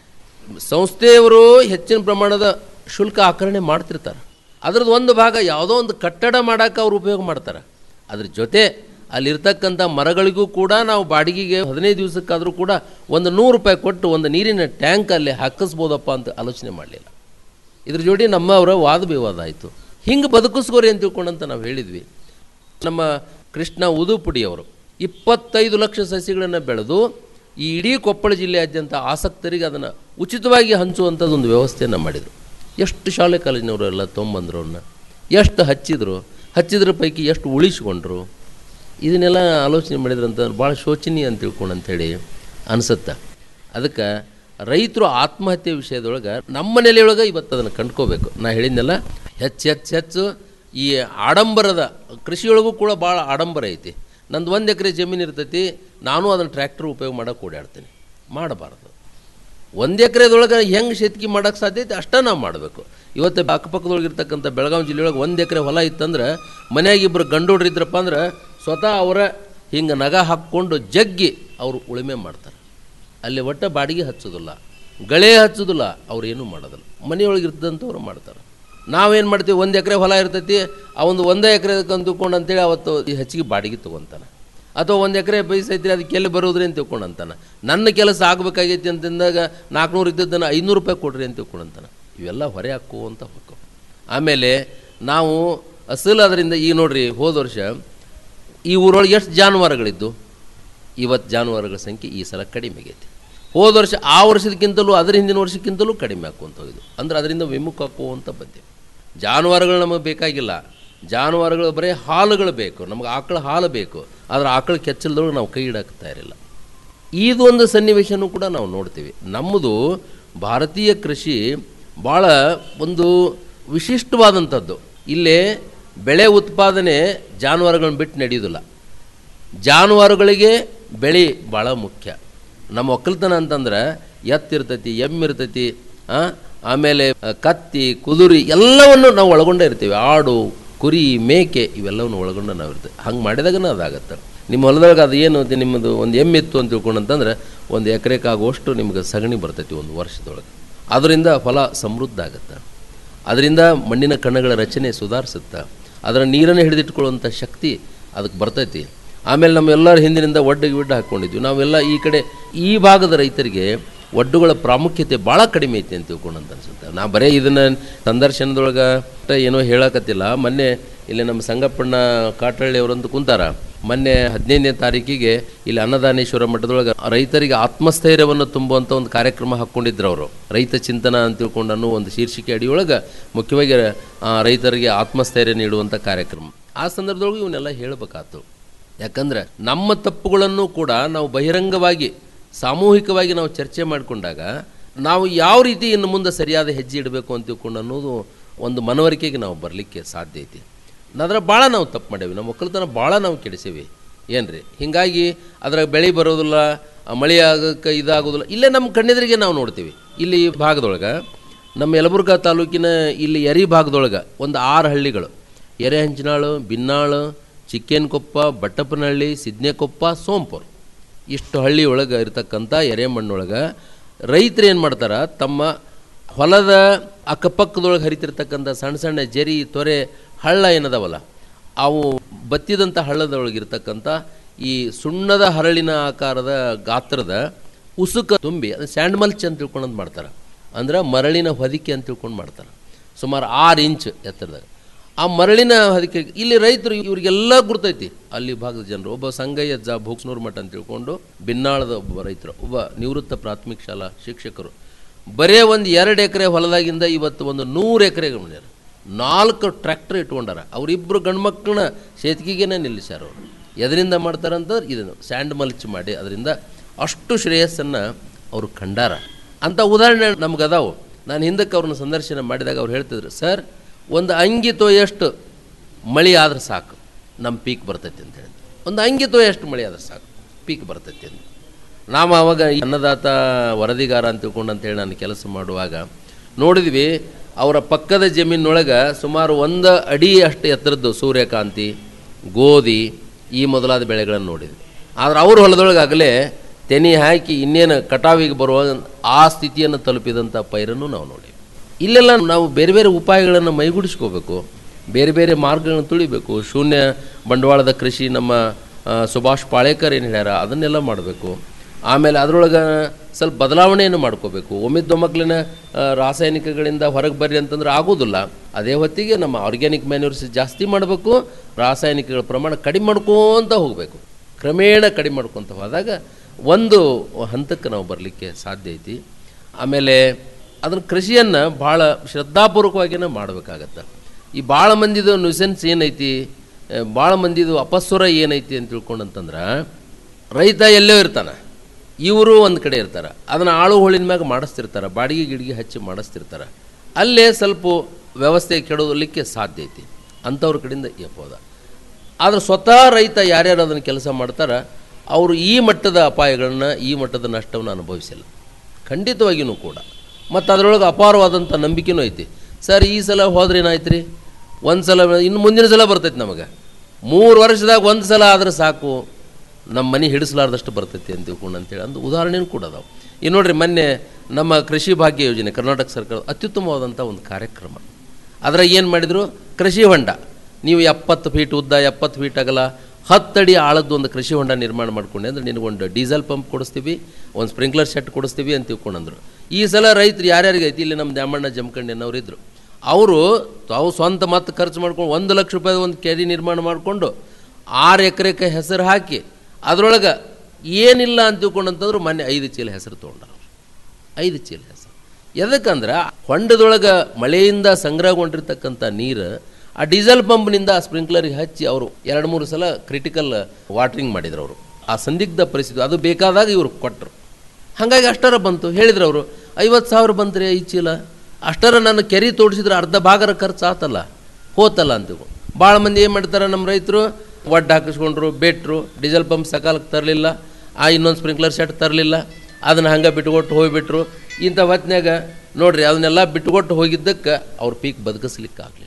ಸಂಸ್ಥೆಯವರು ಹೆಚ್ಚಿನ ಪ್ರಮಾಣದ ಶುಲ್ಕ ಆಕರಣೆ ಮಾಡ್ತಿರ್ತಾರೆ ಅದ್ರದ್ದು ಒಂದು ಭಾಗ ಯಾವುದೋ ಒಂದು ಕಟ್ಟಡ ಮಾಡೋಕೆ ಅವ್ರು ಉಪಯೋಗ ಮಾಡ್ತಾರೆ ಅದ್ರ ಜೊತೆ ಅಲ್ಲಿರ್ತಕ್ಕಂಥ ಮರಗಳಿಗೂ ಕೂಡ ನಾವು ಬಾಡಿಗೆಗೆ ಹದಿನೈದು ದಿವಸಕ್ಕಾದರೂ ಕೂಡ ಒಂದು ನೂರು ರೂಪಾಯಿ ಕೊಟ್ಟು ಒಂದು ನೀರಿನ ಟ್ಯಾಂಕ್ ಅಲ್ಲಿ ಹಾಕಿಸ್ಬೋದಪ್ಪ ಅಂತ ಆಲೋಚನೆ ಮಾಡಲಿಲ್ಲ ಇದ್ರ ಜೋಡಿ ನಮ್ಮವರ ವಾದ ವಿವಾದ ಆಯಿತು ಹಿಂಗೆ ಬದುಕಿಸ್ಕೋರಿ ಅಂತ ತಿಳ್ಕೊಂಡಂತ ನಾವು ಹೇಳಿದ್ವಿ ನಮ್ಮ ಕೃಷ್ಣ ಉದುಪುಡಿಯವರು ಇಪ್ಪತ್ತೈದು ಲಕ್ಷ ಸಸಿಗಳನ್ನು ಬೆಳೆದು ಈ ಇಡೀ ಕೊಪ್ಪಳ ಜಿಲ್ಲೆಯಾದ್ಯಂತ ಆಸಕ್ತರಿಗೆ ಅದನ್ನು ಉಚಿತವಾಗಿ ಹಂಚುವಂಥದ್ದು ಒಂದು ವ್ಯವಸ್ಥೆಯನ್ನು ಮಾಡಿದರು ಎಷ್ಟು ಶಾಲೆ ಕಾಲೇಜಿನವರು ಎಲ್ಲ ತೊಗೊಂಬಂದ್ರು ಅವ್ರನ್ನ ಎಷ್ಟು ಹಚ್ಚಿದ್ರು ಹಚ್ಚಿದ್ರ ಪೈಕಿ ಎಷ್ಟು ಉಳಿಸ್ಕೊಂಡ್ರು ಇದನ್ನೆಲ್ಲ ಆಲೋಚನೆ ಮಾಡಿದ್ರಂತ ಭಾಳ ಶೋಚನೀಯ ಅಂತ ತಿಳ್ಕೊಂಡು ಅಂಥೇಳಿ ಅನಿಸುತ್ತೆ ಅದಕ್ಕೆ ರೈತರು ಆತ್ಮಹತ್ಯೆ ವಿಷಯದೊಳಗೆ ನಮ್ಮ ನೆಲೆಯೊಳಗೆ ಇವತ್ತು ಅದನ್ನು ಕಂಡ್ಕೋಬೇಕು ನಾ ಹೇಳಿದ್ನಲ್ಲ ಹೆಚ್ಚು ಹೆಚ್ಚು ಹೆಚ್ಚು ಈ ಆಡಂಬರದ ಕೃಷಿಯೊಳಗೂ ಕೂಡ ಭಾಳ ಆಡಂಬರ ಐತಿ ನಂದು ಒಂದು ಎಕರೆ ಜಮೀನು ಇರ್ತೈತಿ ನಾನು ಅದನ್ನು ಟ್ರ್ಯಾಕ್ಟರ್ ಉಪಯೋಗ ಮಾಡೋಕೆ ಓಡಾಡ್ತೀನಿ ಮಾಡಬಾರ್ದು ಒಂದು ಎಕರೆದೊಳಗೆ ಹೆಂಗೆ ಶೇತಿಗೆ ಮಾಡೋಕ್ಕೆ ಸಾಧ್ಯ ಐತೆ ಅಷ್ಟೇ ನಾವು ಮಾಡಬೇಕು ಇವತ್ತು ಅಕ್ಕಪಕ್ಕದೊಳಗೆ ಇರ್ತಕ್ಕಂಥ ಬೆಳಗಾವಿ ಜಿಲ್ಲೆಯೊಳಗೆ ಒಂದು ಎಕರೆ ಹೊಲ ಇತ್ತಂದ್ರೆ ಮನ್ಯಾಗ ಇಬ್ಬರು ಗಂಡೋಡ್ರು ಇದ್ರಪ್ಪ ಅಂದ್ರೆ ಸ್ವತಃ ಅವರ ಹಿಂಗೆ ನಗ ಹಾಕ್ಕೊಂಡು ಜಗ್ಗಿ ಅವರು ಉಳುಮೆ ಮಾಡ್ತಾರೆ ಅಲ್ಲಿ ಒಟ್ಟು ಬಾಡಿಗೆ ಹಚ್ಚೋದಿಲ್ಲ ಗಳೆ ಹಚ್ಚೋದಿಲ್ಲ ಅವ್ರು ಏನೂ ಮಾಡೋದಿಲ್ಲ ಮನೆಯೊಳಗೆ ಇರ್ತದಂಥವ್ರು ಮಾಡ್ತಾರೆ ನಾವೇನು ಮಾಡ್ತೀವಿ ಒಂದು ಎಕರೆ ಹೊಲ ಇರ್ತೈತಿ ಆ ಒಂದು ಒಂದೇ ಎಕರೆ ತಿಳ್ಕೊಂಡು ಅಂತೇಳಿ ಅವತ್ತು ಈ ಹೆಚ್ಚಿಗೆ ಬಾಡಿಗೆ ತೊಗೊತಾನೆ ಅಥವಾ ಒಂದು ಎಕರೆ ಬೈಸೈತ್ರಿ ಅದಕ್ಕೆ ಎಲ್ಲಿ ಬರೋದ್ರಿ ಅಂತ ತಿಳ್ಕೊಂಡು ಅಂತಾನೆ ನನ್ನ ಕೆಲಸ ಆಗಬೇಕಾಗೈತಿ ಅಂತಂದಾಗ ನಾಲ್ಕುನೂರು ಇದ್ದದ್ದನ್ನು ಐನೂರು ರೂಪಾಯಿ ಕೊಡ್ರಿ ಅಂತ ತಿಳ್ಕೊಂಡು ಅಂತಾನೆ ಇವೆಲ್ಲ ಹೊರೆ ಹಾಕು ಅಂತ ಹೋಗ್ಕೊ ಆಮೇಲೆ ನಾವು ಅಸಲು ಅದರಿಂದ ಈಗ ನೋಡ್ರಿ ಹೋದ ವರ್ಷ ಈ ಊರೊಳಗೆ ಎಷ್ಟು ಜಾನುವಾರುಗಳಿದ್ದು ಇವತ್ತು ಜಾನುವಾರುಗಳ ಸಂಖ್ಯೆ ಈ ಸಲ ಕಡಿಮೆ ಆಗೈತಿ ಹೋದ ವರ್ಷ ಆ ವರ್ಷದಕ್ಕಿಂತಲೂ ಅದರ ಹಿಂದಿನ ವರ್ಷಕ್ಕಿಂತಲೂ ಕಡಿಮೆ ಹಾಕುವಂತ ಹೋಗಿದ್ದು ಅಂದ್ರೆ ಅದರಿಂದ ವಿಮುಖ ಹಾಕುವಂತ ಬಂದೆವು ಜಾನುವಾರುಗಳು ನಮಗೆ ಬೇಕಾಗಿಲ್ಲ ಜಾನುವಾರುಗಳು ಬರೀ ಹಾಲುಗಳು ಬೇಕು ನಮಗೆ ಆಕಳ ಹಾಲು ಬೇಕು ಆದರೆ ಆಕಳ ಕೆಚ್ಚಲ್ದೊಳಗೆ ನಾವು ಕೈ ಇಡಾಕ್ತಾ ಇರಲಿಲ್ಲ ಇದೊಂದು ಸನ್ನಿವೇಶನೂ ಕೂಡ ನಾವು ನೋಡ್ತೀವಿ ನಮ್ಮದು ಭಾರತೀಯ ಕೃಷಿ ಭಾಳ ಒಂದು ವಿಶಿಷ್ಟವಾದಂಥದ್ದು ಇಲ್ಲೇ ಬೆಳೆ ಉತ್ಪಾದನೆ ಜಾನುವಾರುಗಳನ್ನ ಬಿಟ್ಟು ನಡೆಯೋದಿಲ್ಲ ಜಾನುವಾರುಗಳಿಗೆ ಬೆಳೆ ಭಾಳ ಮುಖ್ಯ ನಮ್ಮ ಒಕ್ಕಲ್ತನ ಅಂತಂದ್ರೆ ಎತ್ತಿರ್ತೈತಿ ಎಮ್ಮಿರ್ತೈತಿ ಆ, ಆಮೇಲೆ ಆ, ಕತ್ತಿ ಕುದುರಿ ಎಲ್ಲವನ್ನು ನಾವು ಒಳಗೊಂಡೇ ಇರ್ತೀವಿ ಆಡು ಕುರಿ ಮೇಕೆ ಇವೆಲ್ಲವನ್ನು ಒಳಗೊಂಡು ನಾವು ಇರ್ತೀವಿ ಹಂಗೆ ಮಾಡಿದಾಗನ ಅದಾಗತ್ತೆ ನಿಮ್ಮ ಹೊಲದೊಳಗೆ ಅದು ಏನು ಅದು ನಿಮ್ಮದು ಒಂದು ಎಮ್ಮಿತ್ತು ಅಂತ ತಿಳ್ಕೊಂಡಂತಂದ್ರೆ ಒಂದು ಎಕರೆಗೆ ಆಗುವಷ್ಟು ನಿಮ್ಗೆ ಸಗಣಿ ಬರ್ತೈತಿ ಒಂದು ವರ್ಷದೊಳಗೆ ಅದರಿಂದ ಫಲ ಸಮೃದ್ಧ ಆಗುತ್ತೆ ಅದರಿಂದ ಮಣ್ಣಿನ ಕಣಗಳ ರಚನೆ ಸುಧಾರಿಸುತ್ತೆ ಅದರ ನೀರನ್ನು ಹಿಡಿದಿಟ್ಕೊಳ್ಳುವಂಥ ಶಕ್ತಿ ಅದಕ್ಕೆ ಬರ್ತೈತಿ ಆಮೇಲೆ ನಮ್ಮೆಲ್ಲರ ಹಿಂದಿನಿಂದ ಒಡ್ಡಿಗೆ ವಿಡ್ಡು ಹಾಕ್ಕೊಂಡಿದ್ವಿ ನಾವೆಲ್ಲ ಈ ಕಡೆ ಈ ಭಾಗದ ರೈತರಿಗೆ ಒಡ್ಡುಗಳ ಪ್ರಾಮುಖ್ಯತೆ ಭಾಳ ಕಡಿಮೆ ಐತಿ ಅಂತ ತಿಳ್ಕೊಂಡಂತ ಅನ್ಸುತ್ತೆ ನಾ ಬರೀ ಇದನ್ನು ಸಂದರ್ಶನದೊಳಗೆ ಏನೋ ಹೇಳಕತ್ತಿಲ್ಲ ಮೊನ್ನೆ ಇಲ್ಲಿ ನಮ್ಮ ಸಂಗಪ್ಪಣ್ಣ ಕಾಟಳ್ಳಿ ಅವರಂತೂ ಕುಂತಾರ ಮೊನ್ನೆ ಹದಿನೈದನೇ ತಾರೀಕಿಗೆ ಇಲ್ಲಿ ಅನ್ನದಾನೇಶ್ವರ ಮಠದೊಳಗೆ ರೈತರಿಗೆ ಆತ್ಮಸ್ಥೈರ್ಯವನ್ನು ತುಂಬುವಂಥ ಒಂದು ಕಾರ್ಯಕ್ರಮ ಹಾಕ್ಕೊಂಡಿದ್ರು ಅವರು ರೈತ ಚಿಂತನ ಅಂತ ತಿಳ್ಕೊಂಡು ಅನ್ನೋ ಒಂದು ಶೀರ್ಷಿಕೆ ಅಡಿಯೊಳಗೆ ಮುಖ್ಯವಾಗಿ ಆ, ರೈತರಿಗೆ ಆತ್ಮಸ್ಥೈರ್ಯ ನೀಡುವಂಥ ಕಾರ್ಯಕ್ರಮ ಆ ಸಂದರ್ಭದೊಳಗೆ ಇವನ್ನೆಲ್ಲ ಹೇಳಬೇಕಾತು ಯಾಕಂದ್ರೆ ನಮ್ಮ ತಪ್ಪುಗಳನ್ನು ಕೂಡ ನಾವು ಬಹಿರಂಗವಾಗಿ ಸಾಮೂಹಿಕವಾಗಿ ನಾವು ಚರ್ಚೆ ಮಾಡಿಕೊಂಡಾಗ ನಾವು ಯಾವ ರೀತಿ ಇನ್ನು ಮುಂದೆ ಸರಿಯಾದ ಹೆಜ್ಜೆ ಇಡಬೇಕು ಅಂತ ತಿಳ್ಕೊಂಡು ಅನ್ನೋದು ಒಂದು ಮನವರಿಕೆಗೆ ನಾವು ಬರಲಿಕ್ಕೆ ಸಾಧ್ಯ ಐತಿ ಅದ್ರ ಭಾಳ ನಾವು ತಪ್ಪು ಮಾಡೇವಿ ನಮ್ಮ ಒಕ್ಕಲ್ತನ ಭಾಳ ನಾವು ಕೆಡಿಸೇವಿ ಏನ್ರಿ ಹೀಗಾಗಿ ಅದ್ರಾಗ ಬೆಳೆ ಬರೋದಿಲ್ಲ ಆ ಮಳೆ ಆಗಕ್ಕೆ ಇದಾಗೋದಿಲ್ಲ ಇಲ್ಲೇ ನಮ್ಮ ಕಣ್ಣೆದುರಿಗೆ ನಾವು ನೋಡ್ತೀವಿ ಇಲ್ಲಿ ಈ ಭಾಗದೊಳಗೆ ನಮ್ಮ ಯಲಬುರ್ಗಾ ತಾಲೂಕಿನ ಇಲ್ಲಿ ಎರಿ ಭಾಗದೊಳಗೆ ಒಂದು ಆರು ಹಳ್ಳಿಗಳು ಎರೆಹಂಚಿನಾಳು ಬಿನ್ನಾಳು ಚಿಕ್ಕೇನಕೊಪ್ಪ ಬಟ್ಟಪ್ಪನಹಳ್ಳಿ ಸಿದ್ನೆಕೊಪ್ಪ ಸೋಂಪುರ್ ಇಷ್ಟು ಹಳ್ಳಿ ಒಳಗೆ ಇರ್ತಕ್ಕಂಥ ಎರೆಮಣ್ಣೊಳಗೆ ರೈತರು ಏನು ಮಾಡ್ತಾರೆ ತಮ್ಮ ಹೊಲದ ಅಕ್ಕಪಕ್ಕದೊಳಗೆ ಹರಿತಿರ್ತಕ್ಕಂಥ ಸಣ್ಣ ಸಣ್ಣ ಜರಿ ತೊರೆ ಹಳ್ಳ ಏನದವಲ್ಲ ಅವು ಬತ್ತಿದಂಥ ಹಳ್ಳದೊಳಗಿರ್ತಕ್ಕಂಥ ಈ ಸುಣ್ಣದ ಹರಳಿನ ಆಕಾರದ ಗಾತ್ರದ ಉಸುಕ ತುಂಬಿ ಅದು ಸ್ಯಾಂಡ್ ಮಲ್ಚ್ ಅಂತ ತಿಳ್ಕೊಂಡು ಮಾಡ್ತಾರೆ ಅಂದ್ರೆ ಮರಳಿನ ಹೊದಿಕೆ ಅಂತ ತಿಳ್ಕೊಂಡು ಮಾಡ್ತಾರೆ ಸುಮಾರು ಆರು ಇಂಚ್ ಎತ್ತರದಾಗ ಆ ಮರಳಿನ ಹೊದಿಕೆ ಇಲ್ಲಿ ರೈತರು ಇವ್ರಿಗೆಲ್ಲ ಗುರ್ತೈತಿ ಅಲ್ಲಿ ಭಾಗದ ಜನರು ಒಬ್ಬ ಸಂಗಯ್ಯ ಜ ಭೂಕ್ಸ್ನೂರ್ ಮಠ ಅಂತ ತಿಳ್ಕೊಂಡು ಬಿನ್ನಾಳದ ಒಬ್ಬ ರೈತರು ಒಬ್ಬ ನಿವೃತ್ತ ಪ್ರಾಥಮಿಕ ಶಾಲಾ ಶಿಕ್ಷಕರು ಬರೇ ಒಂದು ಎರಡು ಎಕರೆ ಹೊಲದಾಗಿಂದ ಇವತ್ತು ಒಂದು ನೂರು ಎಕರೆಗೆ ಮಾಡ್ಯಾರ ನಾಲ್ಕು ಟ್ರ್ಯಾಕ್ಟರ್ ಇಟ್ಕೊಂಡಾರ ಅವರಿಬ್ಬರು ಗಂಡ್ಮಕ್ಳನ್ನ ಸೇತಿಗೆಗೇನೆ ನಿಲ್ಲಿಸ್ಯಾರ ಅವರು ಎದರಿಂದ ಮಾಡ್ತಾರಂತಂದ್ರೆ ಇದನ್ನು ಸ್ಯಾಂಡ್ ಮಲ್ಚ್ ಮಾಡಿ ಅದರಿಂದ ಅಷ್ಟು ಶ್ರೇಯಸ್ಸನ್ನು ಅವರು ಕಂಡಾರ ಅಂಥ ಉದಾಹರಣೆ ನಮ್ಗೆ ಅದಾವು ನಾನು ಹಿಂದಕ್ಕೆ ಅವ್ರನ್ನ ಸಂದರ್ಶನ ಮಾಡಿದಾಗ ಅವ್ರು ಹೇಳ್ತಿದ್ರು ಸರ್ ಒಂದು ಅಂಗಿ ಎಷ್ಟು ಮಳೆ ಆದ್ರೆ ಸಾಕು ನಮ್ಮ ಪೀಕ್ ಬರ್ತೈತಿ ಅಂತ ಹೇಳಿ ಒಂದು ಅಂಗಿ ಎಷ್ಟು ಮಳೆ ಆದ್ರೆ ಸಾಕು ಪೀಕ್ ಬರ್ತೈತಿ ಅಂತ ನಾವು ಅವಾಗ ಈ ಅನ್ನದಾತ ವರದಿಗಾರ ಅಂತ ತಿಳ್ಕೊಂಡು ಅಂತೇಳಿ ನಾನು ಕೆಲಸ ಮಾಡುವಾಗ ನೋಡಿದ್ವಿ ಅವರ ಪಕ್ಕದ ಜಮೀನೊಳಗೆ ಸುಮಾರು ಒಂದು ಅಡಿ ಅಷ್ಟು ಎತ್ತರದ್ದು ಸೂರ್ಯಕಾಂತಿ ಗೋಧಿ ಈ ಮೊದಲಾದ ಬೆಳೆಗಳನ್ನು ನೋಡಿದ್ವಿ ಆದ್ರೆ ಅವ್ರ ಹೊಲದೊಳಗೆ ಆಗಲೇ ತೆನಿ ಹಾಕಿ ಇನ್ನೇನು ಕಟಾವಿಗೆ ಬರುವ ಆ ಸ್ಥಿತಿಯನ್ನು ತಲುಪಿದಂಥ ಪೈರನ್ನು ನಾವು ನೋಡಿದ್ವಿ ಇಲ್ಲೆಲ್ಲ ನಾವು ಬೇರೆ ಬೇರೆ ಉಪಾಯಗಳನ್ನು ಮೈಗೂಡಿಸ್ಕೋಬೇಕು ಬೇರೆ ಬೇರೆ ಮಾರ್ಗಗಳನ್ನು ತುಳಿಬೇಕು ಶೂನ್ಯ ಬಂಡವಾಳದ ಕೃಷಿ ನಮ್ಮ ಆ, ಸುಭಾಷ್ ಪಾಳೇಕರ್ ಏನು ಹೇಳ್ಯಾರ ಅದನ್ನೆಲ್ಲ ಮಾಡಬೇಕು ಆಮೇಲೆ ಅದರೊಳಗೆ ಸ್ವಲ್ಪ ಬದಲಾವಣೆಯನ್ನು ಮಾಡ್ಕೋಬೇಕು ಒಮ್ಮಿದ್ದೊಮ್ಮಕ್ಲಿನ ರಾಸಾಯನಿಕಗಳಿಂದ ಹೊರಗೆ ಬರ್ರಿ ಅಂತಂದ್ರೆ ಆಗೋದಿಲ್ಲ ಅದೇ ಹೊತ್ತಿಗೆ ನಮ್ಮ ಆರ್ಗ್ಯಾನಿಕ್ ಮ್ಯಾನ್ಯೂರ್ಸ್ ಜಾಸ್ತಿ ಮಾಡಬೇಕು ರಾಸಾಯನಿಕಗಳ ಪ್ರಮಾಣ ಕಡಿಮೆ ಮಾಡ್ಕೊತ ಹೋಗಬೇಕು ಕ್ರಮೇಣ ಕಡಿಮೆ ಮಾಡ್ಕೊತ ಹೋದಾಗ ಒಂದು ಹಂತಕ್ಕೆ ನಾವು ಬರಲಿಕ್ಕೆ ಸಾಧ್ಯ ಐತಿ ಆಮೇಲೆ ಅದನ್ನು ಕೃಷಿಯನ್ನು ಭಾಳ ಶ್ರದ್ಧಾಪೂರ್ವಕವಾಗಿನೇ ಮಾಡಬೇಕಾಗತ್ತೆ ಈ ಭಾಳ ಮಂದಿದು ನ್ಯೂಸೆನ್ಸ್ ಏನೈತಿ ಭಾಳ ಮಂದಿದು ಅಪಸ್ವರ ಏನೈತಿ ಅಂತ ತಿಳ್ಕೊಂಡಂತಂದ್ರೆ ರೈತ ಎಲ್ಲೋ ಇರ್ತಾನೆ ಇವರು ಒಂದು ಕಡೆ ಇರ್ತಾರೆ ಅದನ್ನು ಆಳು ಹೋಳಿನ ಮ್ಯಾಗ ಮಾಡಿಸ್ತಿರ್ತಾರೆ ಬಾಡಿಗೆ ಗಿಡಿಗೆ ಹಚ್ಚಿ ಮಾಡಿಸ್ತಿರ್ತಾರೆ ಅಲ್ಲೇ ಸ್ವಲ್ಪ ವ್ಯವಸ್ಥೆ ಕೆಡೋದಲಿಕ್ಕೆ ಸಾಧ್ಯ ಐತಿ ಅಂಥವ್ರ ಕಡೆಯಿಂದ ಯಪ್ಪೋದ ಆದರೆ ಸ್ವತಃ ರೈತ ಯಾರ್ಯಾರು ಅದನ್ನು ಕೆಲಸ ಮಾಡ್ತಾರ ಅವರು ಈ ಮಟ್ಟದ ಅಪಾಯಗಳನ್ನ ಈ ಮಟ್ಟದ ನಷ್ಟವನ್ನು ಅನುಭವಿಸಿಲ್ಲ ಖಂಡಿತವಾಗಿಯೂ ಕೂಡ ಮತ್ತು ಅದರೊಳಗೆ ಅಪಾರವಾದಂಥ ನಂಬಿಕೆನೂ ಐತಿ ಸರ್ ಈ ಸಲ ಹೋದ್ರೆ ಏನಾಯ್ತು ರೀ ಒಂದು ಸಲ ಇನ್ನು ಮುಂದಿನ ಸಲ ಬರ್ತೈತಿ ನಮಗೆ ಮೂರು ವರ್ಷದಾಗ ಒಂದು ಸಲ ಆದ್ರೆ ಸಾಕು ನಮ್ಮ ಮನೆ ಹಿಡಿಸಲಾರ್ದಷ್ಟು ಬರ್ತೈತಿ ಅಂತ ತಿಳ್ಕೊಂಡು ಅಂತೇಳಿ ಅಂದು ಉದಾಹರಣೆನೂ ಕೂಡ ಅದಾವೆ ಈ ನೋಡ್ರಿ ಮೊನ್ನೆ ನಮ್ಮ ಕೃಷಿ ಭಾಗ್ಯ ಯೋಜನೆ ಕರ್ನಾಟಕ ಸರ್ಕಾರ ಅತ್ಯುತ್ತಮವಾದಂಥ ಒಂದು ಕಾರ್ಯಕ್ರಮ ಅದ್ರಾಗ ಏನು ಮಾಡಿದರು ಕೃಷಿ ಹೊಂಡ ನೀವು ಎಪ್ಪತ್ತು ಫೀಟ್ ಉದ್ದ ಎಪ್ಪತ್ತು ಫೀಟ್ ಅಗಲ ಹತ್ತಡಿ ಆಳದ್ದು ಒಂದು ಕೃಷಿ ಹೊಂಡ ನಿರ್ಮಾಣ ಮಾಡ್ಕೊಂಡೆ ಅಂದ್ರೆ ನಿನಗೊಂದು ಡೀಸೆಲ್ ಪಂಪ್ ಕೊಡಿಸ್ತೀವಿ ಒಂದು ಸ್ಪ್ರಿಂಕ್ಲರ್ ಸೆಟ್ ಕೊಡಿಸ್ತೀವಿ ಅಂತ ತಿಳ್ಕೊಂಡಂದ್ರು ಈ ಸಲ ರೈತರು ಯಾರ್ಯಾರಿಗೆ ಐತಿ ಇಲ್ಲಿ ನಮ್ಮ ದ್ಯಾಮಣ್ಣ ಜಮಖಂಡಿ ಅನ್ನೋರು ಇದ್ರು ಅವರು ತಾವು ಸ್ವಂತ ಮತ್ತೆ ಖರ್ಚು ಮಾಡ್ಕೊಂಡು ಒಂದು ಲಕ್ಷ ರೂಪಾಯಿ ಒಂದು ಕೆರೆ ನಿರ್ಮಾಣ ಮಾಡಿಕೊಂಡು ಆರು ಎಕರೆಗೆ ಹೆಸರು ಹಾಕಿ ಅದರೊಳಗೆ ಏನಿಲ್ಲ ಅಂತ ತಿಳ್ಕೊಂಡಂತಂದ್ರು ಮೊನ್ನೆ ಐದು ಚೀಲ ಹೆಸರು ತೊಗೊಂಡ್ರು ಐದು ಚೀಲ ಹೆಸರು ಎದಕ್ಕಂದ್ರೆ ಹೊಂಡದೊಳಗೆ ಮಳೆಯಿಂದ ಸಂಗ್ರಹಗೊಂಡಿರ್ತಕ್ಕಂಥ ನೀರು ಆ ಡೀಸೆಲ್ ಪಂಪ್ನಿಂದ ಆ ಸ್ಪ್ರಿಂಕ್ಲರ್ಗೆ ಹಚ್ಚಿ ಅವರು ಎರಡು ಮೂರು ಸಲ ಕ್ರಿಟಿಕಲ್ ವಾಟ್ರಿಂಗ್ ಮಾಡಿದ್ರು ಅವರು ಆ ಸಂದಿಗ್ಧ ಪರಿಸ್ಥಿತಿ ಅದು ಬೇಕಾದಾಗ ಇವರು ಕೊಟ್ಟರು ಹಾಗಾಗಿ ಅಷ್ಟರ ಬಂತು ಹೇಳಿದ್ರು ಅವರು ಐವತ್ತು ಸಾವಿರ ಬಂತ್ರಿ ಐದು ಚೀಲ ಅಷ್ಟರ ನಾನು ಕೆರೆ ತೋಡಿಸಿದ್ರೆ ಅರ್ಧ ಭಾಗರ ಖರ್ಚು ಆತಲ್ಲ ಹೋತಲ್ಲ ಅಂತ ಭಾಳ ಮಂದಿ ಏನು ಮಾಡ್ತಾರೆ ನಮ್ಮ ರೈತರು ಒಡ್ಡು ಹಾಕಿಸ್ಕೊಂಡ್ರು ಬೆಟ್ರು ಡೀಸೆಲ್ ಪಂಪ್ ಸಕಾಲಕ್ಕೆ ತರಲಿಲ್ಲ ಆ ಇನ್ನೊಂದು ಸ್ಪ್ರಿಂಕ್ಲರ್ ಸೆಟ್ ತರಲಿಲ್ಲ ಅದನ್ನು ಹಂಗೆ ಬಿಟ್ಟುಕೊಟ್ಟು ಹೋಗಿಬಿಟ್ರು ಇಂಥ ಹೊತ್ನ್ಯಾಗ ನೋಡ್ರಿ ಅದನ್ನೆಲ್ಲ ಬಿಟ್ಟುಕೊಟ್ಟು ಹೋಗಿದ್ದಕ್ಕೆ ಅವ್ರ ಪೀಕ್ ಬದುಕಿಸ್ಲಿಕ್ಕೆ ಆಗಲಿಲ್ಲ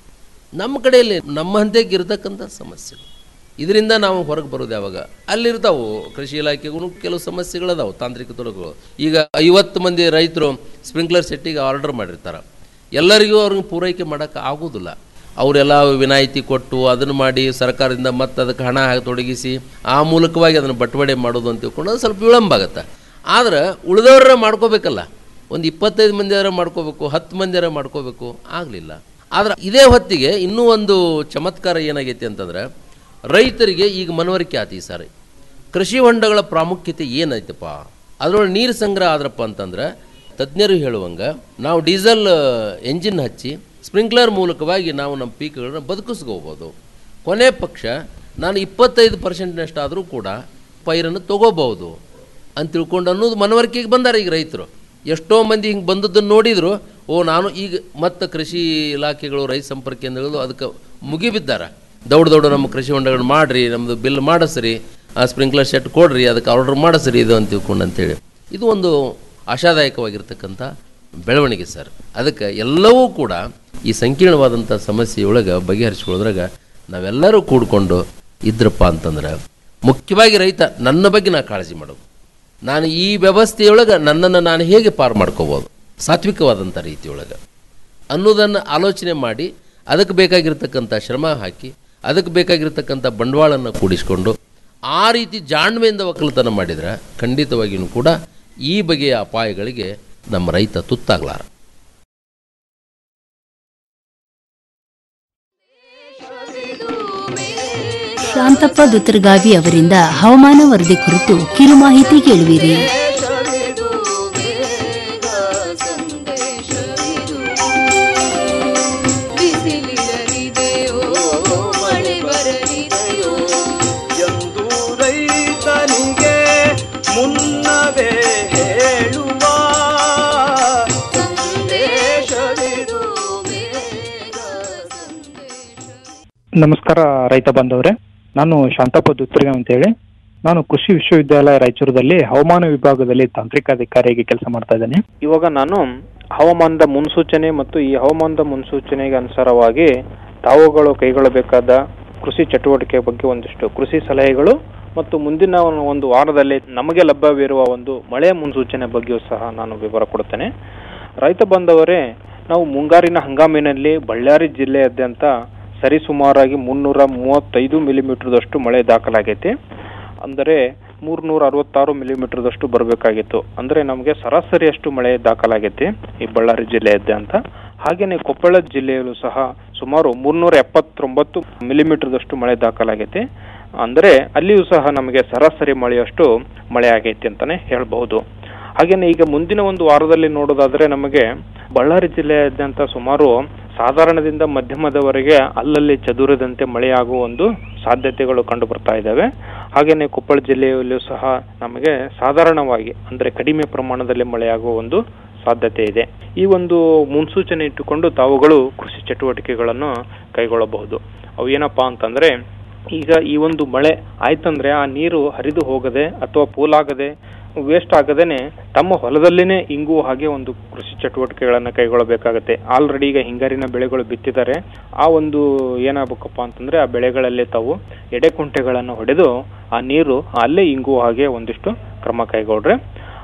ನಮ್ಮ ಕಡೆಯಲ್ಲಿ ನಮ್ಮ ಹಂತಕ್ಕೆ ಇರತಕ್ಕಂಥ ಸಮಸ್ಯೆ ಇದರಿಂದ ನಾವು ಹೊರಗೆ ಬರೋದು ಯಾವಾಗ ಅಲ್ಲಿರ್ತಾವು ಕೃಷಿ ಇಲಾಖೆಗೂ ಕೆಲವು ಸಮಸ್ಯೆಗಳದಾವು ತಾಂತ್ರಿಕ ತೊಡಗುಗಳು ಈಗ ಐವತ್ತು ಮಂದಿ ರೈತರು ಸ್ಪ್ರಿಂಕ್ಲರ್ ಸೆಟ್ಟಿಗೆ ಆರ್ಡರ್ ಮಾಡಿರ್ತಾರೆ ಎಲ್ಲರಿಗೂ ಅವ್ರಿಗೆ ಪೂರೈಕೆ ಮಾಡೋಕ್ಕೆ ಆಗೋದಿಲ್ಲ ಅವರೆಲ್ಲ ವಿನಾಯಿತಿ ಕೊಟ್ಟು ಅದನ್ನು ಮಾಡಿ ಸರ್ಕಾರದಿಂದ ಮತ್ತೆ ಅದಕ್ಕೆ ಹಣ ಹಾಕಿ ತೊಡಗಿಸಿ ಆ ಮೂಲಕವಾಗಿ ಅದನ್ನು ಬಟವಾಡೆ ಮಾಡೋದು ಅಂತ ತಿಳ್ಕೊಂಡು ಅದು ಸ್ವಲ್ಪ ವಿಳಂಬ ಆಗುತ್ತೆ ಆದ್ರೆ ಉಳಿದವ್ರ ಮಾಡ್ಕೋಬೇಕಲ್ಲ ಒಂದು ಇಪ್ಪತ್ತೈದು ಮಂದಿಯಾರ ಮಾಡ್ಕೋಬೇಕು ಹತ್ತು ಮಂದಿಯಾರ ಮಾಡ್ಕೋಬೇಕು ಆಗಲಿಲ್ಲ ಆದ್ರೆ ಇದೇ ಹೊತ್ತಿಗೆ ಇನ್ನೂ ಒಂದು ಚಮತ್ಕಾರ ಏನಾಗೈತಿ ಅಂತಂದ್ರೆ ರೈತರಿಗೆ ಈಗ ಮನವರಿಕೆ ಆತು ಈ ಸಾರಿ ಕೃಷಿ ಹೊಂಡಗಳ ಪ್ರಾಮುಖ್ಯತೆ ಏನೈತಪ್ಪ ಅದರೊಳಗೆ ನೀರು ಸಂಗ್ರಹ ಆದ್ರಪ್ಪ ಅಂತಂದ್ರೆ ತಜ್ಞರು ಹೇಳುವಂಗ ನಾವು ಡೀಸೆಲ್ ಎಂಜಿನ್ ಹಚ್ಚಿ ಸ್ಪ್ರಿಂಕ್ಲರ್ ಮೂಲಕವಾಗಿ ನಾವು ನಮ್ಮ ಪೀಕ್ಗಳನ್ನ ಬದುಕಿಸ್ಕೋಬೋದು ಕೊನೆ ಪಕ್ಷ ನಾನು ಇಪ್ಪತ್ತೈದು ಪರ್ಸೆಂಟ್ನಷ್ಟಾದರೂ ಕೂಡ ಪೈರನ್ನು ತಗೋಬಹುದು ಅಂತ ತಿಳ್ಕೊಂಡು ಅನ್ನೋದು ಮನವರಿಕೆಗೆ ಬಂದಾರೆ ಈಗ ರೈತರು ಎಷ್ಟೋ ಮಂದಿ ಹಿಂಗೆ ಬಂದದ್ದನ್ನು ನೋಡಿದ್ರು ಓ ನಾನು ಈಗ ಮತ್ತೆ ಕೃಷಿ ಇಲಾಖೆಗಳು ರೈತ ಸಂಪರ್ಕ ಕೇಂದ್ರಗಳು ಅದಕ್ಕೆ ಮುಗಿಬಿದ್ದಾರೆ ದೌಡ ದೌಡ ನಮ್ಮ ಕೃಷಿ ಹೊಂಡಗಳನ್ನ ಮಾಡಿರಿ ನಮ್ಮದು ಬಿಲ್ ಮಾಡಿಸ್ರಿ ಆ ಸ್ಪ್ರಿಂಕ್ಲರ್ ಸೆಟ್ ಕೊಡ್ರಿ ಅದಕ್ಕೆ ಆರ್ಡರ್ ಮಾಡಿಸ್ರಿ ಇದು ಅಂತ ತಿಳ್ಕೊಂಡು ಅಂತೇಳಿ ಇದು ಒಂದು ಆಶಾದಾಯಕವಾಗಿರ್ತಕ್ಕಂಥ ಬೆಳವಣಿಗೆ ಸರ್ ಅದಕ್ಕೆ ಎಲ್ಲವೂ ಕೂಡ ಈ ಸಂಕೀರ್ಣವಾದಂಥ ಸಮಸ್ಯೆಯೊಳಗೆ ಬಗೆಹರಿಸ್ಕೊಳ್ಳೋದ್ರಾಗ ನಾವೆಲ್ಲರೂ ಕೂಡ್ಕೊಂಡು ಇದ್ರಪ್ಪ ಅಂತಂದ್ರೆ ಮುಖ್ಯವಾಗಿ ರೈತ ನನ್ನ ಬಗ್ಗೆ ನಾ ಕಾಳಜಿ ಮಾಡೋದು ನಾನು ಈ ವ್ಯವಸ್ಥೆಯೊಳಗೆ ನನ್ನನ್ನು ನಾನು ಹೇಗೆ ಪಾರು ಮಾಡ್ಕೋಬೋದು ಸಾತ್ವಿಕವಾದಂಥ ರೀತಿಯೊಳಗೆ ಅನ್ನೋದನ್ನು ಆಲೋಚನೆ ಮಾಡಿ ಅದಕ್ಕೆ ಬೇಕಾಗಿರ್ತಕ್ಕಂಥ ಶ್ರಮ ಹಾಕಿ ಅದಕ್ಕೆ ಬೇಕಾಗಿರ್ತಕ್ಕಂಥ ಬಂಡವಾಳನ್ನು ಕೂಡಿಸ್ಕೊಂಡು ಆ ರೀತಿ ಜಾಣ್ಮೆಯಿಂದ ಒಕ್ಕಲತನ ಮಾಡಿದ್ರೆ ಖಂಡಿತವಾಗಿಯೂ ಕೂಡ ಈ ಬಗೆಯ ಅಪಾಯಗಳಿಗೆ ನಮ್ಮ ರೈತ ತುತ್ತಾಗ್ಲಾರ ಶಾಂತಪ್ಪ ದುತ್ತರಗಾವಿ ಅವರಿಂದ ಹವಾಮಾನ ವರದಿ ಕುರಿತು ಕಿರು ಮಾಹಿತಿ ಕೇಳುವಿರಿ ಎಂದು ರೈತನಿಗೆ ಮುನ್ನವೇ ಹೇಳುವ ಸಂದೇಶವಿದು ನಮಸ್ಕಾರ ರೈತ ಬಾಂಧವರೇ ನಾನು ಶಾಂತಪ್ಪ ದುತ್ತರ್ಗ ಅಂತೇಳಿ ನಾನು ಕೃಷಿ ವಿಶ್ವವಿದ್ಯಾಲಯ ರಾಯಚೂರದಲ್ಲಿ ಹವಾಮಾನ ವಿಭಾಗದಲ್ಲಿ ತಾಂತ್ರಿಕ ಅಧಿಕಾರಿಯಾಗಿ ಕೆಲಸ ಮಾಡ್ತಾ ಇದ್ದೇನೆ ಇವಾಗ ನಾನು ಹವಾಮಾನದ ಮುನ್ಸೂಚನೆ ಮತ್ತು ಈ ಹವಾಮಾನದ ಮುನ್ಸೂಚನೆಗೆ ಅನುಸಾರವಾಗಿ ತಾವುಗಳು ಕೈಗೊಳ್ಳಬೇಕಾದ ಕೃಷಿ ಚಟುವಟಿಕೆ ಬಗ್ಗೆ ಒಂದಿಷ್ಟು ಕೃಷಿ ಸಲಹೆಗಳು ಮತ್ತು ಮುಂದಿನ ಒಂದು ವಾರದಲ್ಲಿ ನಮಗೆ ಲಭ್ಯವಿರುವ ಒಂದು ಮಳೆಯ ಮುನ್ಸೂಚನೆ ಬಗ್ಗೆಯೂ ಸಹ ನಾನು ವಿವರ ಕೊಡುತ್ತೇನೆ ರೈತ ಬಾಂಧವರೇ ನಾವು ಮುಂಗಾರಿನ ಹಂಗಾಮಿನಲ್ಲಿ ಬಳ್ಳಾರಿ ಜಿಲ್ಲೆಯಾದ್ಯಂತ ಸರಿಸುಮಾರಾಗಿ ಮುನ್ನೂರ ಮೂವತ್ತೈದು ಮಿಲಿಮೀಟರ್ದಷ್ಟು ಮಳೆ ದಾಖಲಾಗೈತಿ ಅಂದರೆ ಮೂರ್ನೂರ ಅರವತ್ತಾರು ಮಿಲಿಮೀಟರ್ದಷ್ಟು ಬರಬೇಕಾಗಿತ್ತು ಅಂದರೆ ನಮಗೆ ಸರಾಸರಿಯಷ್ಟು ಮಳೆ ದಾಖಲಾಗೈತಿ ಈ ಬಳ್ಳಾರಿ ಜಿಲ್ಲೆಯಾದ್ಯಂತ ಹಾಗೇನೆ ಕೊಪ್ಪಳ ಜಿಲ್ಲೆಯಲ್ಲೂ ಸಹ ಸುಮಾರು ಮೂರ್ನೂರ ಎಪ್ಪತ್ತೊಂಬತ್ತು ಮಿಲಿಮೀಟರ್ದಷ್ಟು ಮಳೆ ದಾಖಲಾಗೈತಿ ಅಂದರೆ ಅಲ್ಲಿಯೂ ಸಹ ನಮಗೆ ಸರಾಸರಿ ಮಳೆಯಷ್ಟು ಮಳೆ ಆಗೈತಿ ಅಂತಾನೆ ಹೇಳ್ಬಹುದು ಹಾಗೇನೆ ಈಗ ಮುಂದಿನ ಒಂದು ವಾರದಲ್ಲಿ ನೋಡೋದಾದ್ರೆ ನಮಗೆ ಬಳ್ಳಾರಿ ಜಿಲ್ಲೆಯಾದ್ಯಂತ ಸುಮಾರು ಸಾಧಾರಣದಿಂದ ಮಧ್ಯಮದವರೆಗೆ ಅಲ್ಲಲ್ಲಿ ಚದುರದಂತೆ ಮಳೆಯಾಗುವ ಒಂದು ಸಾಧ್ಯತೆಗಳು ಕಂಡು ಬರ್ತಾ ಇದ್ದಾವೆ ಹಾಗೇನೆ ಕೊಪ್ಪಳ ಜಿಲ್ಲೆಯಲ್ಲೂ ಸಹ ನಮಗೆ ಸಾಧಾರಣವಾಗಿ ಅಂದ್ರೆ ಕಡಿಮೆ ಪ್ರಮಾಣದಲ್ಲಿ ಮಳೆಯಾಗುವ ಒಂದು ಸಾಧ್ಯತೆ ಇದೆ ಈ ಒಂದು ಮುನ್ಸೂಚನೆ ಇಟ್ಟುಕೊಂಡು ತಾವುಗಳು ಕೃಷಿ ಚಟುವಟಿಕೆಗಳನ್ನು ಕೈಗೊಳ್ಳಬಹುದು ಅವು ಏನಪ್ಪಾ ಅಂತಂದ್ರೆ ಈಗ ಈ ಒಂದು ಮಳೆ ಆಯ್ತಂದ್ರೆ ಆ ನೀರು ಹರಿದು ಹೋಗದೆ ಅಥವಾ ಪೋಲಾಗದೆ ವೇಸ್ಟ್ ಆಗದೇನೆ ತಮ್ಮ ಹೊಲದಲ್ಲೇನೆ ಇಂಗುವ ಹಾಗೆ ಒಂದು ಕೃಷಿ ಚಟುವಟಿಕೆಗಳನ್ನ ಕೈಗೊಳ್ಳಬೇಕಾಗತ್ತೆ ಆಲ್ರೆಡಿ ಈಗ ಹಿಂಗಾರಿನ ಬೆಳೆಗಳು ಬಿತ್ತಿದ್ದಾರೆ ಆ ಒಂದು ಏನಾಗಬೇಕಪ್ಪ ಅಂತಂದ್ರೆ ಆ ಬೆಳೆಗಳಲ್ಲಿ ತಾವು ಎಡೆಕುಂಟೆಗಳನ್ನು ಹೊಡೆದು ಆ ನೀರು ಅಲ್ಲೇ ಇಂಗುವ ಹಾಗೆ ಒಂದಿಷ್ಟು ಕ್ರಮ ಕೈಗೊಳ್ರೆ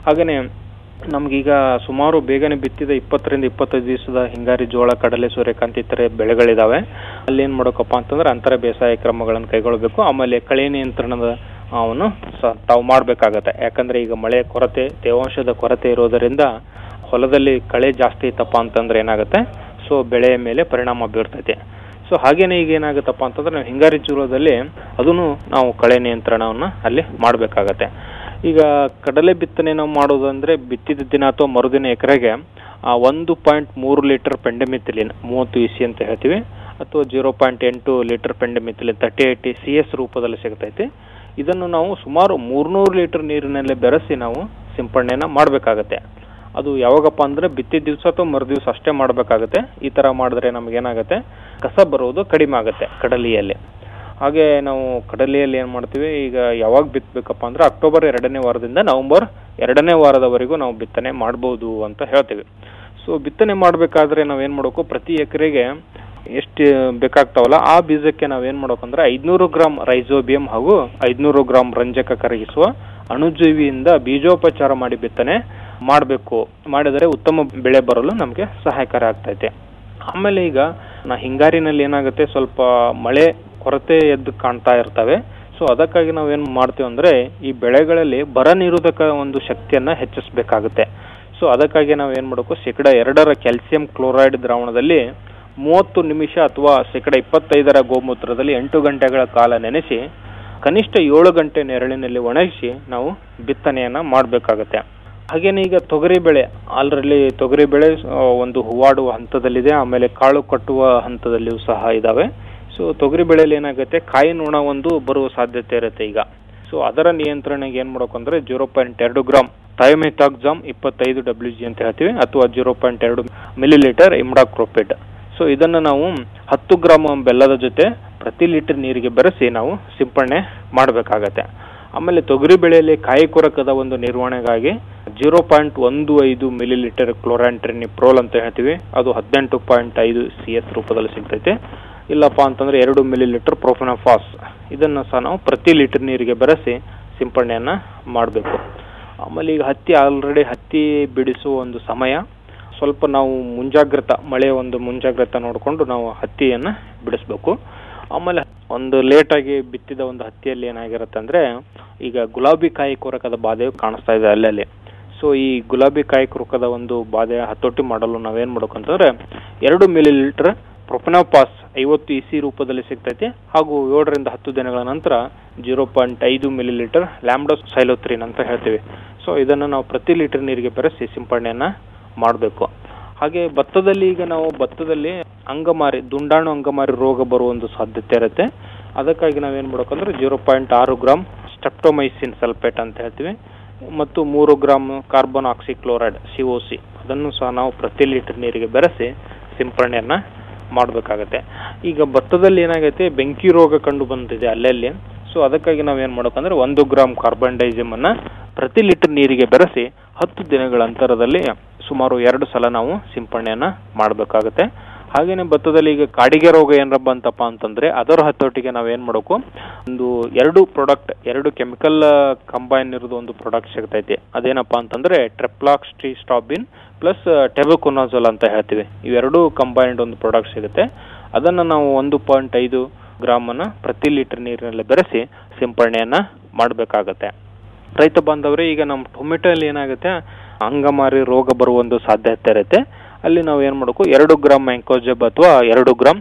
ಹಾಗೇನೆ ನಮ್ಗೀಗ ಸುಮಾರು ಬೇಗನೆ ಬಿತ್ತಿದ ಇಪ್ಪತ್ತರಿಂದ ಇಪ್ಪತ್ತೈದು ದಿವಸದ ಹಿಂಗಾರಿ ಜೋಳ ಕಡಲೆ ಸೂರ್ಯಕಾಂತಿ ಇತರೆ ಬೆಳೆಗಳಿದಾವೆ ಅಲ್ಲಿ ಏನ್ ಮಾಡ್ಬೇಕಪ್ಪ ಅಂತಂದ್ರೆ ಅಂತರ ಬೇಸಾಯ ಕ್ರಮಗಳನ್ನು ಕೈಗೊಳ್ಳಬೇಕು ಆಮೇಲೆ ಕಳೆ ನಿಯಂತ್ರಣದ ಅವನ್ನು ಸ- ತಾವು ಮಾಡ್ಬೇಕಾಗತ್ತೆ ಯಾಕಂದ್ರೆ ಈಗ ಮಳೆ ಕೊರತೆ ತೇವಾಂಶದ ಕೊರತೆ ಇರೋದರಿಂದ ಹೊಲದಲ್ಲಿ ಕಳೆ ಜಾಸ್ತಿ ಇತ್ತಪ್ಪ ಅಂತಂದ್ರೆ ಏನಾಗುತ್ತೆ ಸೊ ಬೆಳೆಯ ಮೇಲೆ ಪರಿಣಾಮ ಬೀರ್ತೈತೆ ಸೊ ಹಾಗೇನೆ ಈಗ ಏನಾಗುತ್ತಪ್ಪ ಅಂತಂದ್ರೆ ನಾವು ಹಿಂಗಾರಿ ಜೋಳದಲ್ಲಿ ಅದನ್ನು ನಾವು ಕಳೆ ನಿಯಂತ್ರಣವನ್ನ ಅಲ್ಲಿ ಮಾಡಬೇಕಾಗತ್ತೆ ಈಗ ಕಡಲೆ ಬಿತ್ತನೆ ನಾವು ಮಾಡೋದಂದ್ರೆ ಬಿತ್ತಿದ ದಿನ ಅಥವಾ ಮರುದಿನ ಎಕರೆಗೆ ಆ ಒಂದು ಪಾಯಿಂಟ್ ಮೂರು ಲೀಟರ್ ಪೆಂಡಮಿಥಿಲಿನ್ ಮೂವತ್ತು ಇಸಿ ಅಂತ ಹೇಳ್ತೀವಿ ಅಥವಾ ಜೀರೋ ಪಾಯಿಂಟ್ ಎಂಟು litre pendimethalin thirty eighty C S ರೂಪದಲ್ಲಿ ಸಿಗ್ತೈತಿ ಇದನ್ನು ನಾವು ಸುಮಾರು ಮೂರ್ನೂರು ಲೀಟರ್ ನೀರಿನಲ್ಲಿ ಬೆರೆಸಿ ನಾವು ಸಿಂಪಡಣೆನ ಮಾಡಬೇಕಾಗತ್ತೆ ಅದು ಯಾವಾಗಪ್ಪ ಅಂದ್ರೆ ಬಿತ್ತಿದ ದಿವಸ ಅಥವಾ ಮರು ದಿವಸ ಅಷ್ಟೇ ಮಾಡಬೇಕಾಗತ್ತೆ ಈ ತರ ಮಾಡಿದ್ರೆ ನಮ್ಗೆ ಏನಾಗುತ್ತೆ ಕಸ ಬರುವುದು ಕಡಿಮೆ ಆಗುತ್ತೆ ಕಡಲೆಯಲ್ಲಿ ಹಾಗೆ ನಾವು ಕಡಲೆಯಲ್ಲಿ ಏನ್ ಮಾಡ್ತೀವಿ ಈಗ ಯಾವಾಗ ಬಿತ್ತಬೇಕಪ್ಪ ಅಂದ್ರೆ ಅಕ್ಟೋಬರ್ ಎರಡನೇ ವಾರದಿಂದ ನವೆಂಬರ್ ಎರಡನೇ ವಾರದವರೆಗೂ ನಾವು ಬಿತ್ತನೆ ಮಾಡಬಹುದು ಅಂತ ಹೇಳ್ತೀವಿ ಸೊ ಬಿತ್ತನೆ ಮಾಡಬೇಕಾದ್ರೆ ನಾವ್ ಏನ್ ಮಾಡ್ಬೇಕು ಪ್ರತಿ ಎಕರೆಗೆ ಎಷ್ಟು ಬೇಕಾಗ್ತಾವಲ್ಲ ಆ ಬೀಜಕ್ಕೆ ನಾವ್ ಏನ್ ಮಾಡ್ಬೇಕಂದ್ರೆ ಐದ್ನೂರು ಗ್ರಾಂ ರೈಸೋಬಿಯಂ ಹಾಗೂ ಐದ್ನೂರು ಗ್ರಾಂ ರಂಜಕ ಕರಗಿಸುವ ಅಣುಜೀವಿಯಿಂದ ಬೀಜೋಪಚಾರ ಮಾಡಿ ಬಿತ್ತನೆ ಮಾಡಬೇಕು ಮಾಡಿದರೆ ಉತ್ತಮ ಬೆಳೆ ಬರಲು ನಮಗೆ ಸಹಾಯಕರ ಆಗ್ತೈತೆ ಆಮೇಲೆ ಈಗ ನಾ ಹಿಂಗಾರಿನಲ್ಲಿ ಏನಾಗುತ್ತೆ ಸ್ವಲ್ಪ ಮಳೆ ಕೊರತೆ ಎದ್ದು ಕಾಣ್ತಾ ಇರ್ತವೆ ಸೊ ಅದಕ್ಕಾಗಿ ನಾವ್ ಏನ್ ಮಾಡ್ತೀವಿ ಅಂದ್ರೆ ಈ ಬೆಳೆಗಳಲ್ಲಿ ಬರ ನಿರೋಧಕ ಒಂದು ಶಕ್ತಿಯನ್ನ ಹೆಚ್ಚಿಸಬೇಕಾಗುತ್ತೆ ಸೊ ಅದಕ್ಕಾಗಿ ನಾವ್ ಏನ್ ಮಾಡಬೇಕು ಶೇಕಡ ಎರಡರ ಕ್ಯಾಲ್ಸಿಯಂ ಕ್ಲೋರೈಡ್ ದ್ರಾವಣದಲ್ಲಿ ಮೂವತ್ತು ನಿಮಿಷ ಅಥವಾ ಶೇಕಡ ಇಪ್ಪತ್ತೈದರ ಗೋಮೂತ್ರದಲ್ಲಿ ಎಂಟು ಗಂಟೆಗಳ ಕಾಲ ನೆನೆಸಿ ಕನಿಷ್ಠ ಏಳು ಗಂಟೆ ನೆರಳಿನಲ್ಲಿ ಒಣಗಿಸಿ ನಾವು ಬಿತ್ತನೆಯನ್ನ ಮಾಡಬೇಕಾಗತ್ತೆ ಹಾಗೇನೆ ಈಗ ತೊಗರಿ ಬೆಳೆ ಆಲ್ರೆಡಿ ತೊಗರಿ ಬೆಳೆ ಆ, ಒಂದು ಹೂವಾಡುವ ಹಂತದಲ್ಲಿದೆ ಆಮೇಲೆ ಕಾಳು ಕಟ್ಟುವ ಹಂತದಲ್ಲಿಯೂ ಸಹ ಇದಾವೆ ಸೊ ತೊಗರಿ ಬೆಳೆಯಲ್ಲಿ ಏನಾಗುತ್ತೆ ಕಾಯಿ ನೊಣ ಒಂದು ಬರುವ ಸಾಧ್ಯತೆ ಇರುತ್ತೆ ಈಗ ಸೊ ಅದರ ನಿಯಂತ್ರಣೆಗೆ ಏನ್ ಮಾಡ್ಬೇಕು ಅಂದ್ರೆ ಜೀರೋ ಪಾಯಿಂಟ್ ಎರಡು ಗ್ರಾಮ್ ಥೈಮೆಥಾಕ್ಸಾಮ್ ಇಪ್ಪತ್ತೈದು ಡಬ್ಲ್ಯೂ ಜಿ ಅಂತ ಹೇಳ್ತೀವಿ ಅಥವಾ ಜೀರೋ ಪಾಯಿಂಟ್ ಎರಡು ಮಿಲಿ ಲೀಟರ್ ಇಮ್ಡಾಕ್ರೋಪಿಡ್ ಸೊ ಇದನ್ನ ನಾವು ಹತ್ತು ಗ್ರಾಮ್ ಬೆಲ್ಲದ ಜೊತೆ ಪ್ರತಿ ಲೀಟರ್ ನೀರಿಗೆ ಬೆರೆಸಿ ನಾವು ಸಿಂಪಡಣೆ ಮಾಡಬೇಕಾಗತ್ತೆ ಆಮೇಲೆ ತೊಗರಿ ಬೆಳೆಯಲ್ಲಿ ಕಾಯಿ ಕೊರಕದ ಒಂದು ನಿರ್ವಹಣೆಗಾಗಿ ಜೀರೋ ಪಾಯಿಂಟ್ ಒಂದು ಐದು ಮಿಲಿ ಲೀಟರ್ ಕ್ಲೋರಾಂಟ್ರಿನಿಪ್ರೋಲ್ ಅಂತ ಹೇಳ್ತೀವಿ ಅದು ಹದಿನೆಂಟು ಪಾಯಿಂಟ್ ಐದು ಸಿ ಎಸ್ ರೂಪದಲ್ಲಿ ಸಿಗ್ತೈತೆ ಇಲ್ಲಪ್ಪ ಅಂತಂದ್ರೆ ಎರಡು ಮಿಲಿ ಲೀಟರ್ ಪ್ರೊಫೆನಫಾಸ್ ಇದನ್ನ ಸಹ ನಾವು ಪ್ರತಿ ಲೀಟರ್ ನೀರಿಗೆ ಬೆರೆಸಿ ಸಿಂಪಡಣೆಯನ್ನ ಮಾಡಬೇಕು ಆಮೇಲೆ ಈಗ ಹತ್ತಿ ಆಲ್ರೆಡಿ ಹತ್ತಿ ಬಿಡಿಸುವ ಒಂದು ಸಮಯ ಸ್ವಲ್ಪ ನಾವು ಮುಂಜಾಗ್ರತ ಮಳೆ ಒಂದು ಮುಂಜಾಗ್ರತೆ ನೋಡಿಕೊಂಡು ನಾವು ಹತ್ತಿಯನ್ನ ಬಿಡಿಸ್ಬೇಕು ಆಮೇಲೆ ಒಂದು ಲೇಟ್ ಆಗಿ ಬಿತ್ತಿದ ಒಂದು ಹತ್ತಿಯಲ್ಲಿ ಏನಾಗಿರುತ್ತೆ ಅಂದ್ರೆ ಈಗ ಗುಲಾಬಿ ಕಾಯಿ ಕೊರಕದ ಬಾಧೆಯು ಕಾಣಿಸ್ತಾ ಇದೆ ಅಲ್ಲಲ್ಲಿ ಸೊ ಈ ಗುಲಾಬಿ ಕಾಯಿ ಕೊರಕದ ಒಂದು ಬಾಧೆ ಹತೋಟಿ ಮಾಡಲು ನಾವೇನ್ ಮಾಡ್ಬೇಕು ಅಂತಂದ್ರೆ ಎರಡು ಮಿಲಿ ಲೀಟರ್ ಪ್ರೊಪನೋಪಾಸ್ ಐವತ್ತು ಇಸಿ ರೂಪದಲ್ಲಿ ಸಿಗ್ತೈತೆ ಹಾಗೂ ಏಳರಿಂದ ಹತ್ತು ದಿನಗಳ ನಂತರ ಜೀರೋ ಪಾಯಿಂಟ್ ಐದು ಮಿಲಿ ಲೀಟರ್ ಲ್ಯಾಂಬ್ಡೋ ಸೈಲೋತ್ರಿನ್ ಅಂತ ಹೇಳ್ತೀವಿ ಸೊ ಇದನ್ನು ನಾವು ಪ್ರತಿ ಲೀಟರ್ ನೀರಿಗೆ ಬೆರೆಸಿ ಸಿಂಪಡಣೆಯನ್ನ ಮಾಡಬೇಕು ಹಾಗೆ ಭತ್ತದಲ್ಲಿ ಈಗ ನಾವು ಭತ್ತದಲ್ಲಿ ಅಂಗಮಾರಿ ದುಂಡಾಣು ಅಂಗಮಾರಿ ರೋಗ ಬರುವ ಒಂದು ಸಾಧ್ಯತೆ ಇರುತ್ತೆ ಅದಕ್ಕಾಗಿ ನಾವೇನ್ ಮಾಡ್ಬೇಕಂದ್ರೆ ಜೀರೋ ಪಾಯಿಂಟ್ ಆರು ಗ್ರಾಮ್ ಸ್ಟೆಪ್ಟೊಮೈಸಿನ್ ಸಲ್ಫೇಟ್ ಅಂತ ಹೇಳ್ತೀವಿ ಮತ್ತು ಮೂರು ಗ್ರಾಮ್ ಕಾರ್ಬನ್ ಆಕ್ಸಿಕ್ಲೋರೈಡ್ ಸಿ ಅದನ್ನು ಸಹ ನಾವು ಪ್ರತಿ ಲೀಟರ್ ನೀರಿಗೆ ಬೆರೆಸಿ ಸಿಂಪಡಣೆಯನ್ನ ಮಾಡಬೇಕಾಗತ್ತೆ ಈಗ ಭತ್ತದಲ್ಲಿ ಏನಾಗೈತೆ ಬೆಂಕಿ ರೋಗ ಕಂಡು ಬಂದಿದೆ ಅಲ್ಲಲ್ಲಿ ಸೊ ಅದಕ್ಕಾಗಿ ನಾವ್ ಏನ್ ಮಾಡ್ಬೇಕಂದ್ರೆ ಒಂದು ಗ್ರಾಮ್ ಕಾರ್ಬನ್ ಡೈಸಿಮ್ ಅನ್ನ ಪ್ರತಿ ಲೀಟರ್ ನೀರಿಗೆ ಬೆರೆಸಿ ಹತ್ತು ದಿನಗಳ ಅಂತರದಲ್ಲಿ ಸುಮಾರು ಎರಡು ಸಲ ನಾವು ಸಿಂಪಡಣೆಯನ್ನ ಮಾಡಬೇಕಾಗತ್ತೆ ಹಾಗೇನೆ ಭತ್ತದಲ್ಲಿ ಈಗ ಕಾಡಿಗೆ ರೋಗ ಏನಾರ ಬಂತಪ್ಪ ಅಂತಂದ್ರೆ ಅದರ ಹತೋಟಿಗೆ ನಾವ್ ಏನ್ ಮಾಡಬೇಕು ಒಂದು ಎರಡು ಪ್ರಾಡಕ್ಟ್ ಎರಡು ಕೆಮಿಕಲ್ ಕಂಬೈನ್ ಇರೋದು ಒಂದು ಪ್ರಾಡಕ್ಟ್ ಸಿಗ್ತೈತಿ ಅದೇನಪ್ಪಾ ಅಂತಂದ್ರೆ ಟ್ರೆಪ್ಲಾಕ್ಸ್ ಟ್ರೀ ಸ್ಟಾಬಿನ್ ಪ್ಲಸ್ ಟೆಬುಕೊನಾಜೋಲ್ ಅಂತ ಹೇಳ್ತೀವಿ ಇವೆರಡು ಕಂಬೈನ್ಡ್ ಒಂದು ಪ್ರಾಡಕ್ಟ್ ಸಿಗುತ್ತೆ ಅದನ್ನ ನಾವು ಒಂದು ಪಾಯಿಂಟ್ ಐದು ಗ್ರಾಮ್ ಅನ್ನ ಪ್ರತಿ ಲೀಟರ್ ನೀರಿನಲ್ಲಿ ಬೆರೆಸಿ ಸಿಂಪಡಣೆಯನ್ನ ಮಾಡಬೇಕಾಗತ್ತೆ ರೈತ ಬಾಂಧವರೇ ಈಗ ನಮ್ಮ ಟೊಮೆಟೊಲ್ಲಿ ಏನಾಗುತ್ತೆ ಅಂಗಮಾರಿ ರೋಗ ಬರುವ ಒಂದು ಸಾಧ್ಯತೆ ಇರುತ್ತೆ ಅಲ್ಲಿ ನಾವು ಏನ್ ಮಾಡಬೇಕು ಎರಡು ಗ್ರಾಮ್ ಮ್ಯಾಂಕೋಜಬ್ ಅಥವಾ ಎರಡು ಗ್ರಾಮ್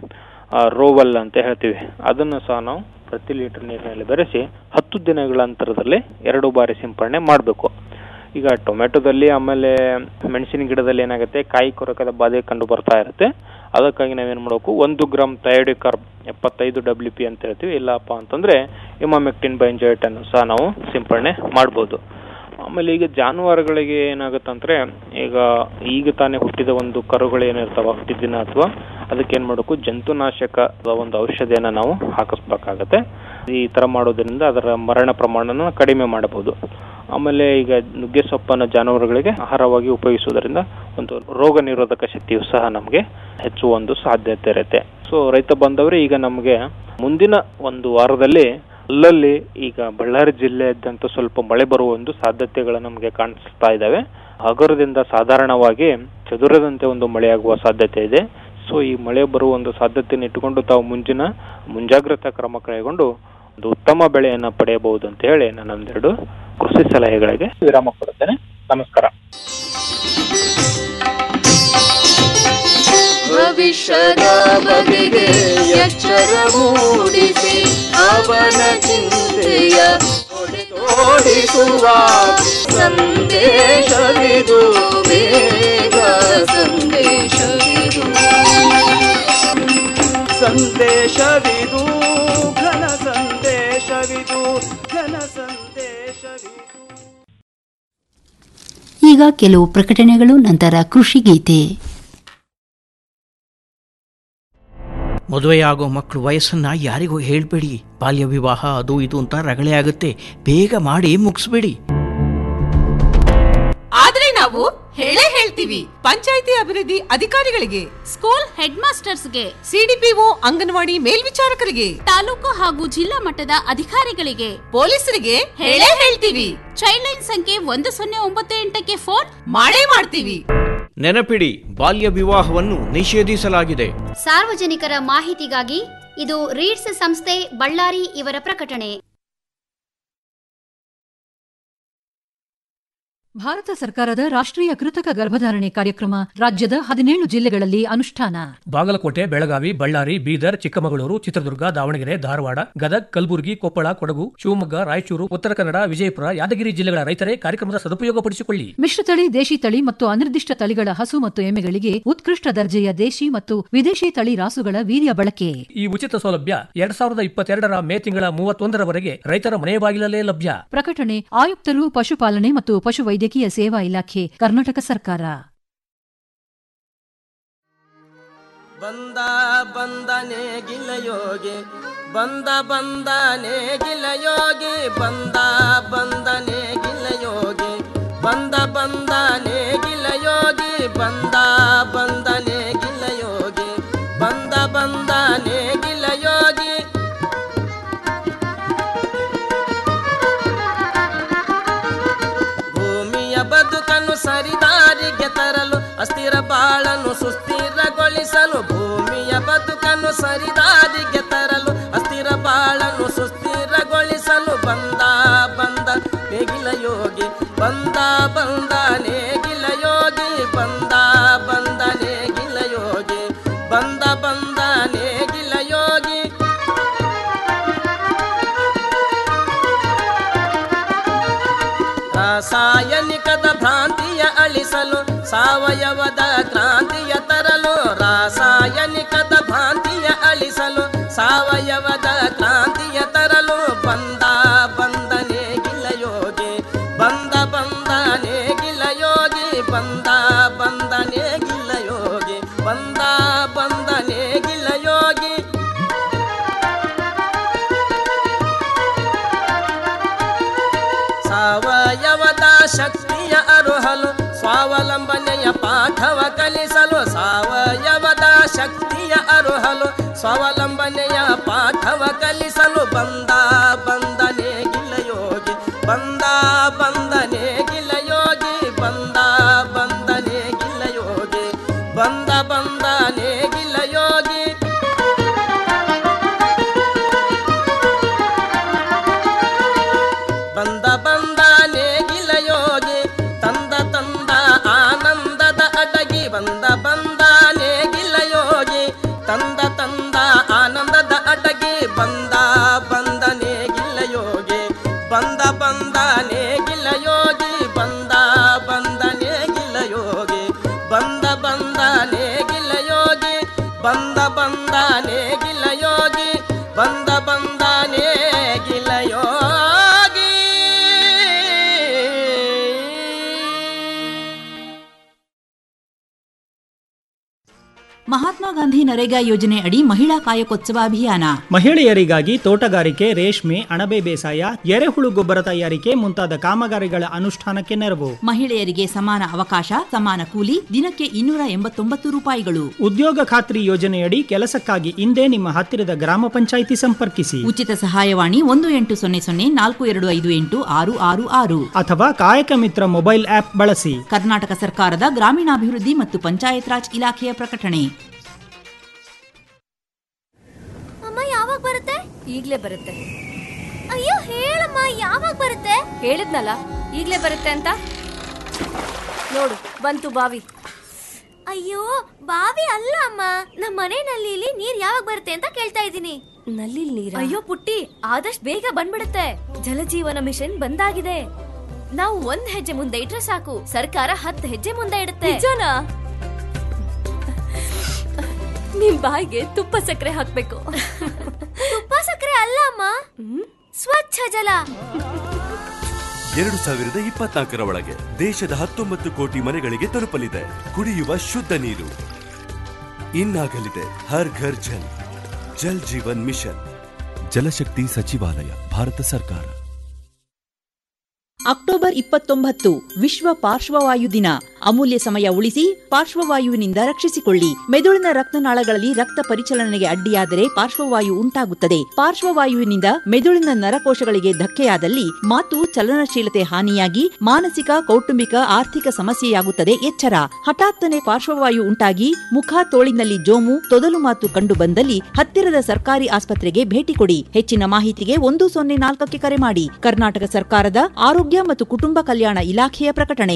ರೋವಲ್ ಅಂತ ಹೇಳ್ತೀವಿ ಅದನ್ನು ಸಹ ನಾವು ಪ್ರತಿ ಲೀಟರ್ ನೀರಿನಲ್ಲಿ ಬೆರೆಸಿ ಹತ್ತು ದಿನಗಳ ಅಂತರದಲ್ಲಿ ಎರಡು ಬಾರಿ ಸಿಂಪಡಣೆ ಮಾಡಬೇಕು ಈಗ ಟೊಮೆಟೊದಲ್ಲಿ ಆಮೇಲೆ ಮೆಣಸಿನ ಗಿಡದಲ್ಲಿ ಏನಾಗುತ್ತೆ ಕಾಯಿ ಕೊರಕದ ಬಾಧೆ ಕಂಡು ಬರ್ತಾ ಇರುತ್ತೆ ಅದಕ್ಕಾಗಿ ನಾವೇನ್ ಮಾಡಬೇಕು ಒಂದು ಗ್ರಾಮ್ ಥೈಡಿಕಾರ್ಬ್ ಎಪ್ಪತ್ತೈದು ಡಬ್ಲ್ಯೂ ಪಿ ಅಂತ ಹೇಳ್ತೀವಿ ಇಲ್ಲಪ್ಪ ಅಂತಂದ್ರೆ ಇಮಾಮೆಕ್ಟಿನ್ ಬೈಂಜೈಟ್ ಅನ್ನು ಸಹ ನಾವು ಸಿಂಪಡಣೆ ಮಾಡ್ಬೋದು ಆಮೇಲೆ ಈಗ ಜಾನುವಾರುಗಳಿಗೆ ಏನಾಗುತ್ತಂದ್ರೆ ಈಗ ಈಗ ತಾನೇ ಹುಟ್ಟಿದ ಒಂದು ಕರುಗಳು ಏನಿರ್ತಾವ ಹುಟ್ಟಿದ ದಿನ ಅಥವಾ ಅದಕ್ಕೆ ಏನ್ ಮಾಡಬೇಕು ಜಂತುನಾಶಕದ ಒಂದು ಔಷಧಿಯನ್ನ ನಾವು ಹಾಕಿಸ್ಬೇಕಾಗತ್ತೆ ಈ ತರ ಮಾಡೋದ್ರಿಂದ ಅದರ ಮರಣ ಪ್ರಮಾಣನ ಕಡಿಮೆ ಮಾಡಬಹುದು ಆಮೇಲೆ ಈಗ ನುಗ್ಗೆ ಸೊಪ್ಪನ್ನು ಜಾನುವಾರುಗಳಿಗೆ ಆಹಾರವಾಗಿ ಉಪಯೋಗಿಸುವುದರಿಂದ ಒಂದು ರೋಗ ನಿರೋಧಕ ಶಕ್ತಿಯು ಸಹ ನಮಗೆ ಹೆಚ್ಚುವ ಒಂದು ಸಾಧ್ಯತೆ ಇರುತ್ತೆ ಸೊ ರೈತ ಬಂದವರು ಈಗ ನಮಗೆ ಮುಂದಿನ ಒಂದು ವಾರದಲ್ಲಿ ಅಲ್ಲಲ್ಲಿ ಈಗ ಬಳ್ಳಾರಿ ಜಿಲ್ಲೆಯಾದ್ಯಂತ ಸ್ವಲ್ಪ ಮಳೆ ಬರುವ ಒಂದು ಸಾಧ್ಯತೆಗಳು ನಮಗೆ ಕಾಣಿಸ್ತಾ ಇದ್ದಾವೆ ಹಗುರದಿಂದ ಸಾಧಾರಣವಾಗಿ ಚದುರದಂತೆ ಒಂದು ಮಳೆಯಾಗುವ ಸಾಧ್ಯತೆ ಇದೆ ಸೊ ಈ ಮಳೆ ಬರುವ ಒಂದು ಸಾಧ್ಯತೆಯನ್ನು ಇಟ್ಟುಕೊಂಡು ತಾವು ಮುಂಚಿನ ಮುಂಜಾಗ್ರತಾ ಕ್ರಮ ಕೈಗೊಂಡು ಒಂದು ಉತ್ತಮ ಬೆಳೆಯನ್ನ ಪಡೆಯಬಹುದು ಅಂತ ಹೇಳಿ ನಾನು ಒಂದೆರಡು ಕೃಷಿ ಸಲಹೆಗಳಿಗೆ ವಿರಾಮ ಕೊಡುತ್ತೇನೆ ನಮಸ್ಕಾರ ಭವಿಷ್ಯದ ಬಗೆಗೆ ಎಚ್ಚರ ಮೂಡಿಸಿ ಅವನ ಚಿಂತೆಯ ಓಡಿಸುವ ಸಂದೇಶವಿದು ಬೇಗ ಸಂದೇಶವಿದು ಸಂದೇಶವಿದು ಘನ ಸಂದೇಶವಿದು ಘನ ಸಂದೇಶವಿದು ಈಗ ಕೆಲವು ಪ್ರಕಟಣೆಗಳು ನಂತರ ಕೃಷಿ ಗೀತೆ ಮದುವೆಯಾಗೋ ಮಕ್ಕಳು ವಯಸ್ಸನ್ನ ಯಾರಿಗೂ ಹೇಳ್ಬೇಡಿ ಬಾಲ್ಯ ವಿವಾಹ ಅದು ಇದು ಅಂತ ರಗಳೆ ಆಗುತ್ತೆ ಬೇಗ ಮಾಡಿ ಮುಗಿಸ್ಬೇಡಿ ಆದ್ರೆ ನಾವು ಹೇಳೇ ಹೇಳ್ತೀವಿ ಪಂಚಾಯಿತಿ ಅಭಿವೃದ್ಧಿ ಅಧಿಕಾರಿಗಳಿಗೆ ಸ್ಕೂಲ್ ಹೆಡ್ ಮಾಸ್ಟರ್ಸ್ಗೆ ಸಿಡಿಪಿಒ ಅಂಗನವಾಡಿ ಮೇಲ್ವಿಚಾರಕರಿಗೆ ತಾಲೂಕು ಹಾಗೂ ಜಿಲ್ಲಾ ಮಟ್ಟದ ಅಧಿಕಾರಿಗಳಿಗೆ ಪೊಲೀಸರಿಗೆ ಹೇಳೇ ಹೇಳ್ತೀವಿ ಚೈಲ್ಡ್ ಲೈನ್ ಸಂಖ್ಯೆ ಒಂದು ಸೊನ್ನೆ ಒಂಬತ್ತು ಎಂಟಕ್ಕೆ ಫೋನ್ ಮಾಡೇ ಮಾಡ್ತೀವಿ ನೆನಪಿಡಿ ಬಾಲ್ಯ ವಿವಾಹವನ್ನು ನಿಷೇಧಿಸಲಾಗಿದೆ ಸಾರ್ವಜನಿಕರ ಮಾಹಿತಿಗಾಗಿ ಇದು ರೀಡ್ಸ್ ಸಂಸ್ಥೆ ಬಳ್ಳಾರಿ ಇವರ ಪ್ರಕಟಣೆ ಭಾರತ ಸರ್ಕಾರದ ರಾಷ್ಟ್ರೀಯ ಕೃತಕ ಗರ್ಭಧಾರಣೆ ಕಾರ್ಯಕ್ರಮ ರಾಜ್ಯದ ಹದಿನೇಳು ಜಿಲ್ಲೆಗಳಲ್ಲಿ ಅನುಷ್ಠಾನ ಬಾಗಲಕೋಟೆ ಬೆಳಗಾವಿ ಬಳ್ಳಾರಿ ಬೀದರ್ ಚಿಕ್ಕಮಗಳೂರು ಚಿತ್ರದುರ್ಗ ದಾವಣಗೆರೆ ಧಾರವಾಡ ಗದಗ್ ಕಲಬುರಗಿ ಕೊಪ್ಪಳ ಕೊಡಗು ಶಿವಮೊಗ್ಗ ರಾಯಚೂರು ಉತ್ತರ ಕನ್ನಡ ವಿಜಯಪುರ ಯಾದಗಿರಿ ಜಿಲ್ಲೆಗಳ ರೈತರೇ ಕಾರ್ಯಕ್ರಮದ ಸದುಪಯೋಗಪಡಿಸಿಕೊಳ್ಳಿ ಮಿಶ್ರತಳಿ ದೇಶಿ ತಳಿ ಮತ್ತು ಅನಿರ್ದಿಷ್ಟ ತಳಿಗಳ ಹಸು ಮತ್ತು ಎಮ್ಮೆಗಳಿಗೆ ಉತ್ಕೃಷ್ಟ ದರ್ಜೆಯ ದೇಶಿ ಮತ್ತು ವಿದೇಶಿ ತಳಿ ರಾಸುಗಳ ವೀರ್ಯ ಬಳಕೆ ಈ ಉಚಿತ ಸೌಲಭ್ಯ ಎರಡ್ ಸಾವಿರದ ಇಪ್ಪತ್ತೆರಡರ ಮೇ ತಿಂಗಳ ಮೂವತ್ತೊಂದರವರೆಗೆ ರೈತರ ಮನೆ ಬಾಗಿಲಲ್ಲೇ ಲಭ್ಯ ಪ್ರಕಟಣೆ ಆಯುಕ್ತರು ಪಶುಪಾಲನೆ ಮತ್ತು ಪಶುವೈದ್ಯಕೀಯ ಸೇವಾ ಇಲಾಖೆ ಕರ್ನಾಟಕ ಸರ್ಕಾರ ಬಂದ ಬಂದನೆ ಗಿಲಯೋಗಿ ಬಂದ ಬಂದನೆ ಗಿಲಯೋಗಿ ಬಂದ ಬಂದನೆ ಗಿಲಯೋಗಿ ಬಂದ ಬಂದನೆ ಗಿಲಯೋಗಿ ಬಂದ ಬಂದನೆ ಗಿಲಯೋಗಿ ಬಂದ ಬಂದನೆ ಗಿಲಯೋಗಿ ಭೂಮಿಯ ಬದುಕನ್ನು ಸರಿದಾರಿಗೆ ತರಲು ಅಸ್ಥಿರ ಬಾಳನ್ನು ಸುಸ್ಥಿರಗೊಳಿಸಲು ಭೂಮಿಯ ಬದುಕನ್ನು ಸರಿದಾರಿಗೆ ತರಲು ಅಸ್ಥಿರ ಬಾಳನ್ನು ಸುಸ್ಥಿರಗೊಳಿಸಲು ಬಂದ ಬಂದ ನೇಗಿಲ ಯೋಗಿ ಬಂದ ಬಂದ ನೇಗಿಲ ಯೋಗಿ ಬಂದ ಬಂದ ನೇಗಿಲ ಯೋಗಿ ಬಂದ ಬಂದ ನೇಗಿಲ ಯೋಗಿ ರಾಸಾಯನಿಕದ ಭ್ರಾಂತಿಯ ಅಳಿಸಲು ಸಾವಯವದ ಕ್ರಾಂತಿಯ ತರಲು ರಾಸಾಯನಿಕದ ಭ್ರಾಂತಿಯ ಅಳಿಸಲು ಸಾವಯವದ ಕ್ರಾಂತಿಯ ತರಲು ಬಂದ ಬಂದನೆ ಗಿಲಯೋಗಿ ಬಂದ ಬಂದನೆ ಗಿಲಯೋಗಿ ಬಂದ ಬಂದನೆ ಗಿಲಯೋಗಿ ಬಂದ ಬಂದನೆ ಗಿಲಯೋಗಿ ಸಾವಯವದ ಶಕ್ತಿಯ ಅರುಹಲು ಸ್ವಾವಲಂಬನೆಯ ಪಾಠವ ಕಲಿಸಲು ಸಾವಯವದ ಶಕ್ತಿಯ ಅರುಹಲು ಸ್ವಾವಲಂಬನೆಯ ಪಾಠವ ಕಲಿಸಲು ಬಂದ ಬಂದನೆ ಗಿಲಯೋಗಿ ಬಂದ ಬಂದನೆ ಗಿಲಯೋಗಿ ಬಂದ ಬಂದನೆ ಗಿಲಯೋಗಿ ಬಂದ ಬಂದನೆ ಗಿಲಯೋಗಿ ಬಂದ ಬಂದ ನೇಗಿಲ ಯೋಗಿ ತಂದ ತಂದ ಆನಂದದ ಅಡಗಿ ಬಂದ ಬಂದ ನೇಗಿಲ ಯೋಗಿ ತಂದ ತಂದ ಆನಂದದ ಅಡಗಿ ಬಂದ ಬಂದ ನರೇಗಾ ಯೋಜನೆ ಅಡಿ ಮಹಿಳಾ ಕಾಯಕೋತ್ಸವ ಅಭಿಯಾನ ಮಹಿಳೆಯರಿಗಾಗಿ ತೋಟಗಾರಿಕೆ ರೇಷ್ಮೆ ಅಣಬೆ ಬೇಸಾಯ ಎರೆಹುಳು ಗೊಬ್ಬರ ತಯಾರಿಕೆ ಮುಂತಾದ ಕಾಮಗಾರಿಗಳ ಅನುಷ್ಠಾನಕ್ಕೆ ನೆರವು ಮಹಿಳೆಯರಿಗೆ ಸಮಾನ ಅವಕಾಶ ಸಮಾನ ಕೂಲಿ ದಿನಕ್ಕೆ ಇನ್ನೂರ ಎಂಬತ್ತೊಂಬತ್ತು ರೂಪಾಯಿಗಳು ಉದ್ಯೋಗ ಖಾತ್ರಿ ಯೋಜನೆಯಡಿ ಕೆಲಸಕ್ಕಾಗಿ ಇಂದೇ ನಿಮ್ಮ ಹತ್ತಿರದ ಗ್ರಾಮ ಪಂಚಾಯಿತಿ ಸಂಪರ್ಕಿಸಿ ಉಚಿತ ಸಹಾಯವಾಣಿ ಒಂದು ಎಂಟು ಸೊನ್ನೆ ಸೊನ್ನೆ ನಾಲ್ಕು ಎರಡು ಐದು ಎಂಟು ಆರು ಆರು ಆರು ಅಥವಾ ಕಾಯಕ ಮಿತ್ರ ಮೊಬೈಲ್ ಆಪ್ ಬಳಸಿ ಕರ್ನಾಟಕ ಸರ್ಕಾರದ ಗ್ರಾಮೀಣಾಭಿವೃದ್ಧಿ ಮತ್ತು ಪಂಚಾಯತ್ ರಾಜ್ ಇಲಾಖೆಯ ಪ್ರಕಟಣೆ ಅಮ್ಮ ಯಾವಾಗ ಬರುತ್ತೆ ಈಗ್ಲೇ ಬರುತ್ತೆ ಅಯ್ಯೋ ಹೇಳಮ್ಮ ಯಾವಾಗ ಬರುತ್ತೆ ಹೇಳಿದ್ನಲ್ಲ ಈಗ್ಲೇ ಬರುತ್ತೆ ಅಂತ ನೋಡು ಬಂತು ಬಾವಿ ಅಯ್ಯೋ ಬಾವಿ ಅಲ್ಲ ಅಮ್ಮ ನಮ್ಮ ಮನೆ ನಲ್ಲಿಲಿ ನೀರ್ ಯಾವಾಗ ಬರುತ್ತೆ ಅಂತ ಕೇಳ್ತಾ ಇದ್ದೀನಿ ನಲ್ಲಿ ನೀರ ಅಯ್ಯೋ ಪುಟ್ಟಿ ಆದಷ್ಟು ಬೇಗ ಬಂದ್ಬಿಡುತ್ತೆ ಜಲಜೀವನ ಮಿಷನ್ ಬಂದಾಗಿದೆ ನಾವು ಒಂದ್ ಹೆಜ್ಜೆ ಮುಂದೆ ಇಟ್ರೆ ಸಾಕು ಸರ್ಕಾರ ಹತ್ತು ಹೆಜ್ಜೆ ಮುಂದೆ ಇಡುತ್ತೆ ನಿಜನಾ ನಿಮ್ ಬಾಯಿಗೆ ತುಪ್ಪ ಸಕ್ಕರೆ ಹಾಕ್ಬೇಕು ತುಪ್ಪ ಸಕ್ಕರೆ ಅಲ್ಲ ಅಮ್ಮ ಸ್ವಚ್ಛ ಜಲ ಎರಡು ಸಾವಿರದ ಇಪ್ಪತ್ನಾಲ್ಕರ ಒಳಗೆ ದೇಶದ ಹತ್ತೊಂಬತ್ತು ಕೋಟಿ ಮನೆಗಳಿಗೆ ತಲುಪಲಿದೆ ಕುಡಿಯುವ ಶುದ್ಧ ನೀರು ಇನ್ನಾಗಲಿದೆ ಹರ್ ಘರ್ ಜಲ್ ಜಲ್ ಜೀವನ್ ಮಿಷನ್ ಜಲಶಕ್ತಿ ಸಚಿವಾಲಯ ಭಾರತ ಸರ್ಕಾರ ಅಕ್ಟೋಬರ್ ಇಪ್ಪತ್ತೊಂಬತ್ತು ವಿಶ್ವ ಪಾರ್ಶ್ವವಾಯು ದಿನ ಅಮೂಲ್ಯ ಸಮಯ ಉಳಿಸಿ ಪಾರ್ಶ್ವವಾಯುವಿನಿಂದ ರಕ್ಷಿಸಿಕೊಳ್ಳಿ ಮೆದುಳಿನ ರಕ್ತನಾಳಗಳಲ್ಲಿ ರಕ್ತ ಪರಿಚಲನೆಗೆ ಅಡ್ಡಿಯಾದರೆ ಪಾರ್ಶ್ವವಾಯು ಉಂಟಾಗುತ್ತದೆ ಪಾರ್ಶ್ವವಾಯುವಿನಿಂದ ಮೆದುಳಿನ ನರಕೋಶಗಳಿಗೆ ಧಕ್ಕೆಯಾದಲ್ಲಿ ಮಾತು ಚಲನಶೀಲತೆ ಹಾನಿಯಾಗಿ ಮಾನಸಿಕ ಕೌಟುಂಬಿಕ ಆರ್ಥಿಕ ಸಮಸ್ಯೆಯಾಗುತ್ತದೆ ಎಚ್ಚರ ಹಠಾತ್ತನೆ ಪಾರ್ಶ್ವವಾಯು ಉಂಟಾಗಿ ಮುಖ ತೋಳಿನಲ್ಲಿ ಜೋಮು ತೊದಲು ಮಾತು ಕಂಡು ಬಂದಲ್ಲಿ ಹತ್ತಿರದ ಸರ್ಕಾರಿ ಆಸ್ಪತ್ರೆಗೆ ಭೇಟಿ ಕೊಡಿ ಹೆಚ್ಚಿನ ಮಾಹಿತಿಗೆ ಒಂದು ಸೊನ್ನೆ ನಾಲ್ಕಕ್ಕೆ ಕರೆ ಮಾಡಿ ಕರ್ನಾಟಕ ಸರ್ಕಾರದ ಆರೋಗ್ಯ ಮತ್ತು ಕುಟುಂಬ ಕಲ್ಯಾಣ ಇಲಾಖೆಯ ಪ್ರಕಟಣೆ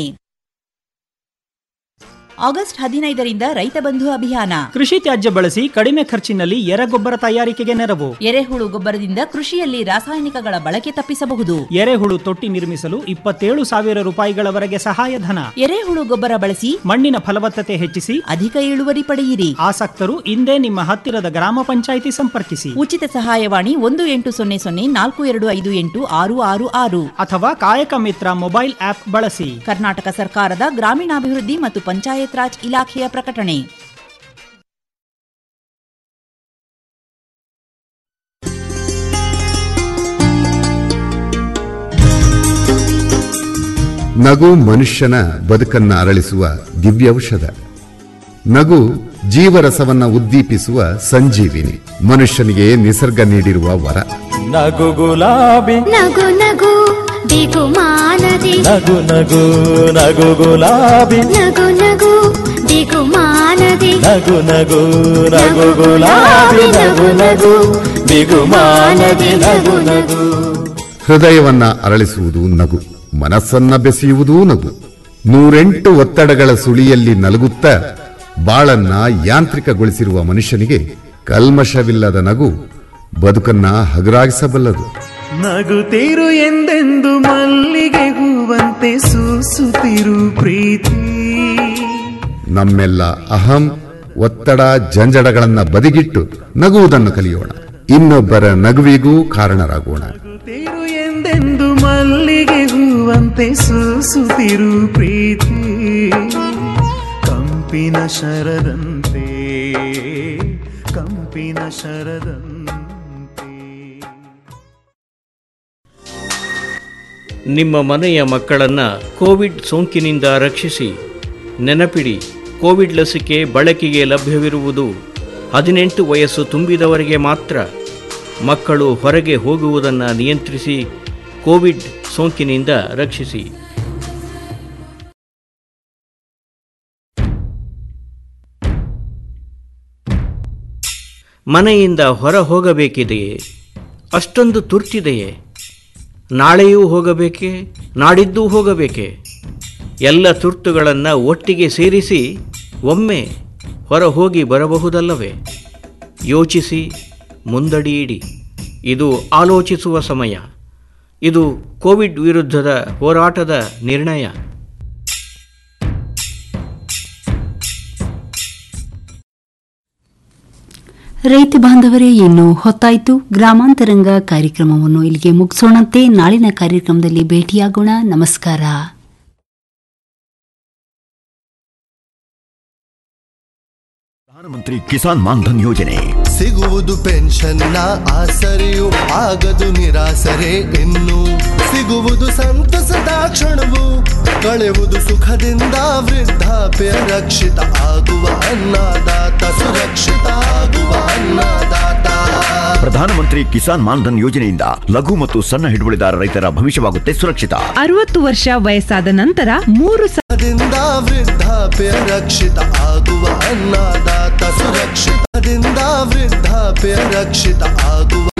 ಆಗಸ್ಟ್ ಹದಿನೈದರಿಂದ ರೈತ ಬಂಧು ಅಭಿಯಾನ ಕೃಷಿ ತ್ಯಾಜ್ಯ ಬಳಸಿ ಕಡಿಮೆ ಖರ್ಚಿನಲ್ಲಿ ಎರೆಗೊಬ್ಬರ ತಯಾರಿಕೆಗೆ ನೆರವು ಎರೆಹುಳು ಗೊಬ್ಬರದಿಂದ ಕೃಷಿಯಲ್ಲಿ ರಾಸಾಯನಿಕಗಳ ಬಳಕೆ ತಪ್ಪಿಸಬಹುದು ಎರೆಹುಳು ತೊಟ್ಟಿ ನಿರ್ಮಿಸಲು ಇಪ್ಪತ್ತೇಳು ಸಾವಿರ ರೂಪಾಯಿಗಳವರೆಗೆ ಸಹಾಯಧನ ಎರೆಹುಳು ಗೊಬ್ಬರ ಬಳಸಿ ಮಣ್ಣಿನ ಫಲವತ್ತತೆ ಹೆಚ್ಚಿಸಿ ಅಧಿಕ ಇಳುವರಿ ಪಡೆಯಿರಿ ಆಸಕ್ತರು ಇಂದೇ ನಿಮ್ಮ ಹತ್ತಿರದ ಗ್ರಾಮ ಪಂಚಾಯಿತಿ ಸಂಪರ್ಕಿಸಿ ಉಚಿತ ಸಹಾಯವಾಣಿ ಒಂದು ಎಂಟು ಸೊನ್ನೆ ಸೊನ್ನೆ ನಾಲ್ಕು ಎರಡು ಐದು ಎಂಟು ಆರು ಆರು ಆರು ಅಥವಾ ಕಾಯಕ ಮಿತ್ರ ಮೊಬೈಲ್ ಆಪ್ ಬಳಸಿ ಕರ್ನಾಟಕ ಸರ್ಕಾರದ ಗ್ರಾಮೀಣಾಭಿವೃದ್ಧಿ ಮತ್ತು ಪಂಚಾಯತ್ ರಾಜ್ ಇಲಾಖೆಯ ಪ್ರಕಟಣೆ ನಗು ಮನುಷ್ಯನ ಬದುಕನ್ನ ಅರಳಿಸುವ ದಿವ್ಯೌಷಧ ನಗು ಜೀವರಸವನ್ನ ಉದ್ದೀಪಿಸುವ ಸಂಜೀವಿನಿ ಮನುಷ್ಯನಿಗೆ ನಿಸರ್ಗ ನೀಡಿರುವ ವರ ನಗು ಗುಲಾಬಿ ನಗು ನಗು ದಿಗುಮಾನದಿ ನಗು ನಗು ನಗು ಗುಲಾಬಿ ನಗು ನಗು ದಿಗುಮಾನದಿ ನಗು ನಗು ನಗು ಗುಲಾಬಿ ನಗು ನಗು ಬಿಗುಮಾನದಿ ನಗು ನಗು ಹೃದಯವನ್ನ ಅರಳಿಸುವುದು ನಗು ಮನಸ್ಸನ್ನ ಬೆಸೆಯುವುದೂ ನಗು ನೂರೆಂಟು ಒತ್ತಡಗಳ ಸುಳಿಯಲ್ಲಿ ನಲಗುತ್ತಾ ಬಾಳನ್ನ ಯಾಂತ್ರಿಕಗೊಳಿಸಿರುವ ಮನುಷ್ಯನಿಗೆ ಕಲ್ಮಶವಿಲ್ಲದ ನಗು ಬದುಕನ್ನ ಹಗುರಾಗಿಸಬಲ್ಲದು ನಗುತ್ತಿರು ಎಂದೆಂದು ಮಲ್ಲಿಗೆ ಹೂವಂತೆ ಸೂಸುತ್ತಿರು ಪ್ರೀತಿ ನಮ್ಮೆಲ್ಲ ಅಹಂ ಒತ್ತಡ ಜಂಜಡಗಳನ್ನ ಬದಿಗಿಟ್ಟು ನಗುವುದನ್ನು ಕಲಿಯೋಣ ಇನ್ನೊಬ್ಬರ ನಗುವಿಗೂ ಕಾರಣರಾಗೋಣ ತಿರು ಎಂದೆಂದು ಮಲ್ಲಿಗೆ ಹೂವಂತೆ ಸೂಸುತ್ತಿರು ಪ್ರೀತಿ ಕಂಪಿನ ಶರದಂತೆ ಕಂಪಿನ ಶರದಂತೆ ನಿಮ್ಮ ಮನೆಯ ಮಕ್ಕಳನ್ನು ಕೋವಿಡ್ ಸೋಂಕಿನಿಂದ ರಕ್ಷಿಸಿ ನೆನಪಿಡಿ ಕೋವಿಡ್ ಲಸಿಕೆ ಬಳಕೆಗೆ ಲಭ್ಯವಿರುವುದು ಹದಿನೆಂಟು ವಯಸ್ಸು ತುಂಬಿದವರಿಗೆ ಮಾತ್ರ ಮಕ್ಕಳು ಹೊರಗೆ ಹೋಗುವುದನ್ನು ನಿಯಂತ್ರಿಸಿ ಕೋವಿಡ್ ಸೋಂಕಿನಿಂದ ರಕ್ಷಿಸಿ ಮನೆಯಿಂದ ಹೊರ ಹೋಗಬೇಕಿದೆಯೇ ಅಷ್ಟೊಂದು ತುರ್ತಿದೆಯೇ ನಾಳೆಯೂ ಹೋಗಬೇಕೆ ನಾಡಿದ್ದೂ ಹೋಗಬೇಕೆ ಎಲ್ಲ ತುರ್ತುಗಳನ್ನು ಒಟ್ಟಿಗೆ ಸೇರಿಸಿ ಒಮ್ಮೆ ಹೊರ ಹೋಗಿ ಬರಬಹುದಲ್ಲವೇ ಯೋಚಿಸಿ ಮುಂದಡಿಯಿಡಿ ಇದು ಆಲೋಚಿಸುವ ಸಮಯ ಇದು ಕೋವಿಡ್ ವಿರುದ್ಧದ ಹೋರಾಟದ ನಿರ್ಣಯ ರೈತ ಬಾಂಧವರೇ ಇನ್ನು ಹೊತ್ತಾಯ್ತು ಗ್ರಾಮಾಂತರಂಗ ಕಾರ್ಯಕ್ರಮವನ್ನು ಇಲ್ಲಿಗೆ ಮುಗಿಸೋಣಂತೆ ನಾಳಿನ ಕಾರ್ಯಕ್ರಮದಲ್ಲಿ ಭೇಟಿಯಾಗೋಣ ನಮಸ್ಕಾರ ಪ್ರಧಾನಮಂತ್ರಿ ಕಿಸಾನ್ ಮಾನ್ಧನ್ ಯೋಜನೆ ಸಿಗುವುದು ಪೆನ್ಷನ್ನ ಆಸರೆಯು ಆಗದು ನಿರಾಸರೆ ಇನ್ನು ಸಿಗುವುದು ಸಂತಸದ ಕ್ಷಣವು ಕಳೆಯುವುದು ಸುಖದಿಂದ ವೃದ್ಧಾಪ್ಯ ರಕ್ಷಿತ ಆಗುವ ಅನ್ನದಾತ ಸುರಕ್ಷಿತ ಆಗುವ ಅನ್ನದಾತ ಪ್ರಧಾನಮಂತ್ರಿ ಕಿಸಾನ್ ಮಾನ್ಧನ್ ಯೋಜನೆಯಿಂದ ಲಘು ಮತ್ತು ಸಣ್ಣ ಹಿಡುವಳಿದಾರ ರೈತರ ಭವಿಷ್ಯವಾಗುತ್ತೆ ಸುರಕ್ಷಿತ ಅರವತ್ತು ವರ್ಷ ವಯಸ್ಸಾದ ನಂತರ ಮೂರು ದಿಂದ ವೃದ್ಧಾಪ್ಯ ರಕ್ಷಿತ ಆಗುವ ಅನ್ನದಾತ ಸುರಕ್ಷಿತದಿಂದ ವೃದ್ಧಾಪ್ಯ ರಕ್ಷಿತ ಆಗುವ